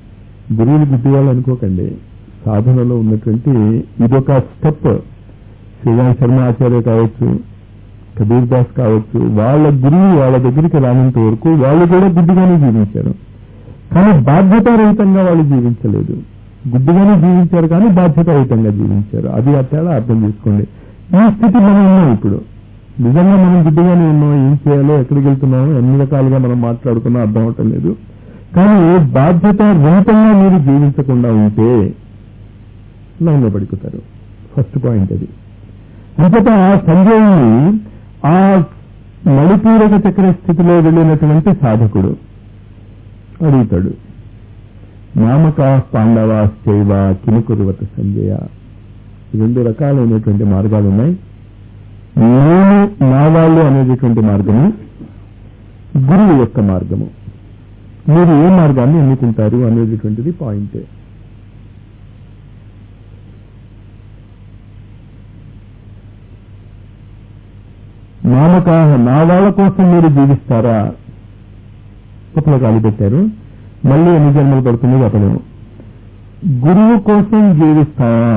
గురువులు గుడ్డి వాళ్ళు అనుకోకండి సాధనలో ఉన్నటువంటి ఇదొక స్టెప్ శ్రీరామ్ శర్మ ఆచార్య కావచ్చు కబీర్ దాస్ కావచ్చు వాళ్ళ గురువు వాళ్ళ దగ్గరికి రానంత వరకు వాళ్ళు కూడా గుడ్డిగానే జీవించారు కానీ బాధ్యతారహితంగా వాళ్ళు జీవించలేదు గుడ్డిగానే జీవించారు కానీ బాధ్యతారహితంగా జీవించారు అది ఆ తేడా అర్థం చేసుకోండి ఈ స్థితి మనం ఉన్నాం ఇప్పుడు నిజంగా మనం గుడ్డిగానే ఉన్నాం ఏం చేయాలో ఎక్కడికి వెళ్తున్నామో ఎన్ని రకాలుగా మనం మాట్లాడుకున్నా అర్థం అవటం లేదు కానీ బాధ్యత రహితంగా మీరు జీవించకుండా ఉంటే లైన్లో పడిపోతారు ఫస్ట్ పాయింట్ అది అంతటా సంజయుని ఆ మణిపూరక చక్ర స్థితిలో వెళ్ళినటువంటి సాధకుడు అడుగుతాడు నామక పాండవాశ్చైవ కినుకురువత సంజయ రెండు రకాలైనటువంటి మార్గాలు ఉన్నాయి నేను నా వాళ్ళు అనేటటువంటి మార్గము గురువు యొక్క మార్గము మీరు ఏ మార్గాన్ని ఎన్నుకుంటారు అనేటటువంటిది పాయింట్ నామక నా వాళ్ళ కోసం మీరు జీవిస్తారా కుప్పల కాలు పెట్టారు మళ్ళీ ఎన్ని జన్మలు పడుతుంది చెప్పలేము గురువు కోసం జీవిస్తావా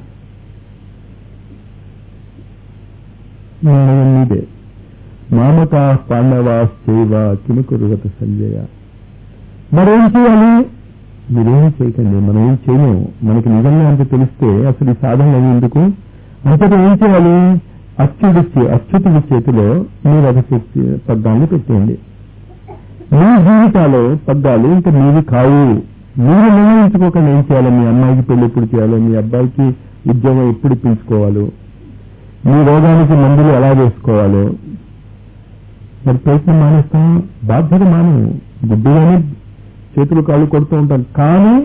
నిర్ణయం మీదే మామక పాండవాశ్చైవ కినుకురుగత సంజయ మరేం చేయాలి మీరేం చేయకండి మనం ఏం చేయలేము మనకి నిజంగా అంత తెలిస్తే అసలు ఈ సాధన అవి ఎందుకు అంతటా ఏం చేయాలి అచ్చుడిచ్చి అచ్యుతుడి చేతిలో మీ రథశక్తి పగ్గాన్ని పెట్టేయండి మీ జీవితాలు పగ్గాలు ఇంకా మీవి కావు మీరు నిర్ణయించుకోకుండా ఏం చేయాలో మీ అమ్మాయికి పెళ్లి ఎప్పుడు చేయాలో మీ అబ్బాయికి ఉద్యోగం ఎప్పుడు ఇప్పించుకోవాలో మీ రోగానికి మందులు ఎలా వేసుకోవాలో మరి ప్రయత్నం మానేస్తాం బాధ్యత మానము గుడ్డిగానే చేతులు కాళ్ళు కొడుతూ ఉంటాం కానీ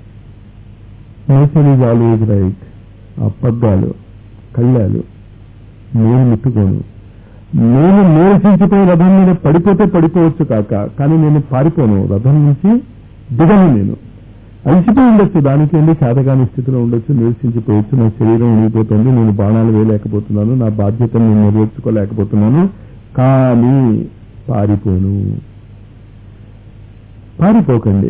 నేచర్ ఈజ్ ఆల్వేజ్ రైట్ ఆ పగ్గాలు కళ్ళాలు నేను ముట్టుకోను నేను నీరసించిపోయి రథం మీద పడిపోతే పడిపోవచ్చు కాక కానీ నేను పారిపోను రథం నుంచి దిగను నేను అలసిపోయి ఉండొచ్చు దానికి వెళ్ళి చేతగాని స్థితిలో ఉండొచ్చు నిరసించిపోవచ్చు నా శరీరం ఉండిపోతుంది నేను బాణాలు వేయలేకపోతున్నాను నా బాధ్యతను నేను నెరవేర్చుకోలేకపోతున్నాను కానీ పారిపోను పారిపోకండి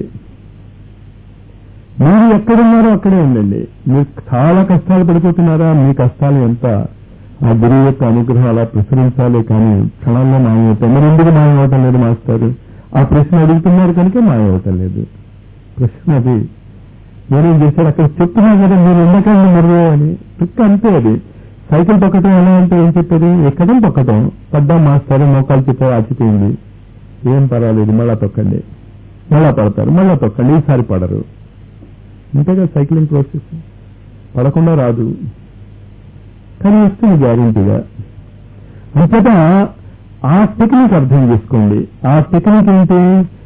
మీరు ఎక్కడున్నారో అక్కడే ఉండండి మీరు చాలా కష్టాలు పడిపోతున్నారా మీ కష్టాలు ఎంత ఆ గురువు యొక్క అనుగ్రహం అలా ప్రసరించాలి కానీ క్షణాల్లో మాయమవుతాయి మరి ఎందుకు మాయమవటం లేదు మాస్టారు ఆ ప్రశ్న అడుగుతున్నారు కనుక మాయమవటం లేదు ప్రశ్న అది నేనేం చేశారు అక్కడ చెప్తున్నా కదా మీరు ఉండకండి మరువు అని తుక్క అంతే అది సైకిల్ తొక్కటం ఎలా అంటే ఏం చెప్పేది ఎక్కడం తొక్కటం పడ్డా మాస్టారు మోకాలు చెప్పే ఆచిపోయింది ఏం పర్వాలేదు మళ్ళా తొక్కండి మళ్ళా పడతారు మళ్ళా తొక్కండి ఈసారి పడరు ఇంతేగా సైక్లింగ్ ప్రాసెస్ పడకుండా రాదు కానీ వస్తుంది గ్యారంటీగా అంతటా ఆ టెక్నిక్ అర్థం చేసుకోండి ఆ టెక్నిక్ ఏంటి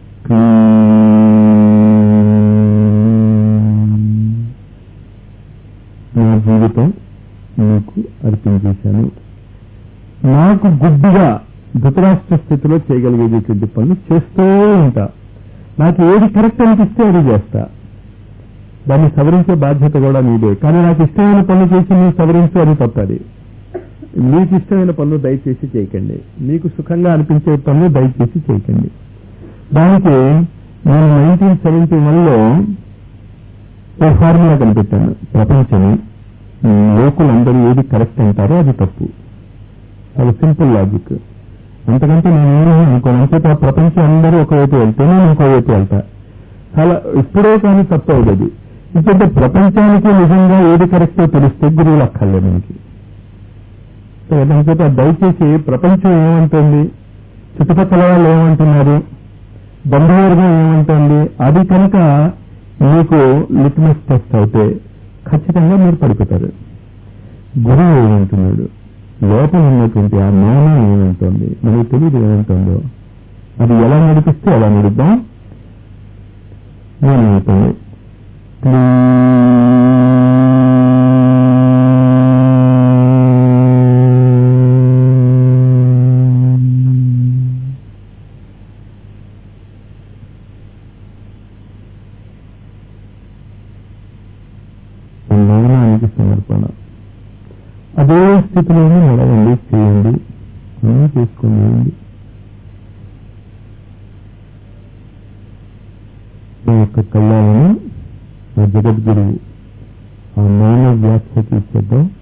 నా జీవితం నీకు అర్పించేశాను నాకు గుడ్డిగా ధృతరాష్ట్ర స్థితిలో చేయగలిగేటటువంటి పనులు చేస్తూ ఉంటా నాకు ఏది కరెక్ట్ అనిపిస్తే అది చేస్తా దాన్ని సవరించే బాధ్యత కూడా మీదే కానీ నాకు ఇష్టమైన పనులు చేసి మీరు సవరించు అని తప్పది మీకు ఇష్టమైన పనులు దయచేసి చేయకండి మీకు సుఖంగా అనిపించే పనులు దయచేసి చేయకండి దానికి నేను నైన్టీన్ సెవెంటీ వన్లో ఓ ఫార్ములా కనిపెట్టాను ప్రపంచమే లోకులందరూ ఏది కరెక్ట్ అంటారో అది తప్పు అది సింపుల్ లాజిక్ అంతకంటే నేను ఏమీ అనుకోను అంచేత ప్రపంచం అందరూ ఒకవైపు వెళ్తే నేను ఇంకోవైపు వెళ్తా చాలా ఇప్పుడే కానీ తప్పు అవుతుంది ఇప్పుడు ప్రపంచానికి నిజంగా ఏది కరెక్టో తెలిస్తే గురువులు అక్కర్లే మనకి అంచేత దయచేసి ప్రపంచం ఏమంటుంది చుట్టుపక్కల వాళ్ళు ఏమంటున్నారు బంధువర్గం ఏమంటుంది అది కనుక మీకు లిట్మస్ టెస్ట్ అయితే ఖచ్చితంగా మీరు పడిపోతారు గురువు ఏమంటున్నాడు లోపల ఉన్నటువంటి ఆ మౌనం ఏమంటుంది మనకు తెలియదు ఏమంటుందో అది ఎలా నడిపిస్తే అలా నడుద్దాం నేను అవుతుంది మౌనానికి సమర్పణ అదే స్థితిలోనే నడవండి చేయండి అన్నీ చేసుకోండి ఈ యొక్క కళ్యాణము ఆ జగద్గురువు ఆ మౌన వ్యాఖ్యకి ఇచ్చేద్దాం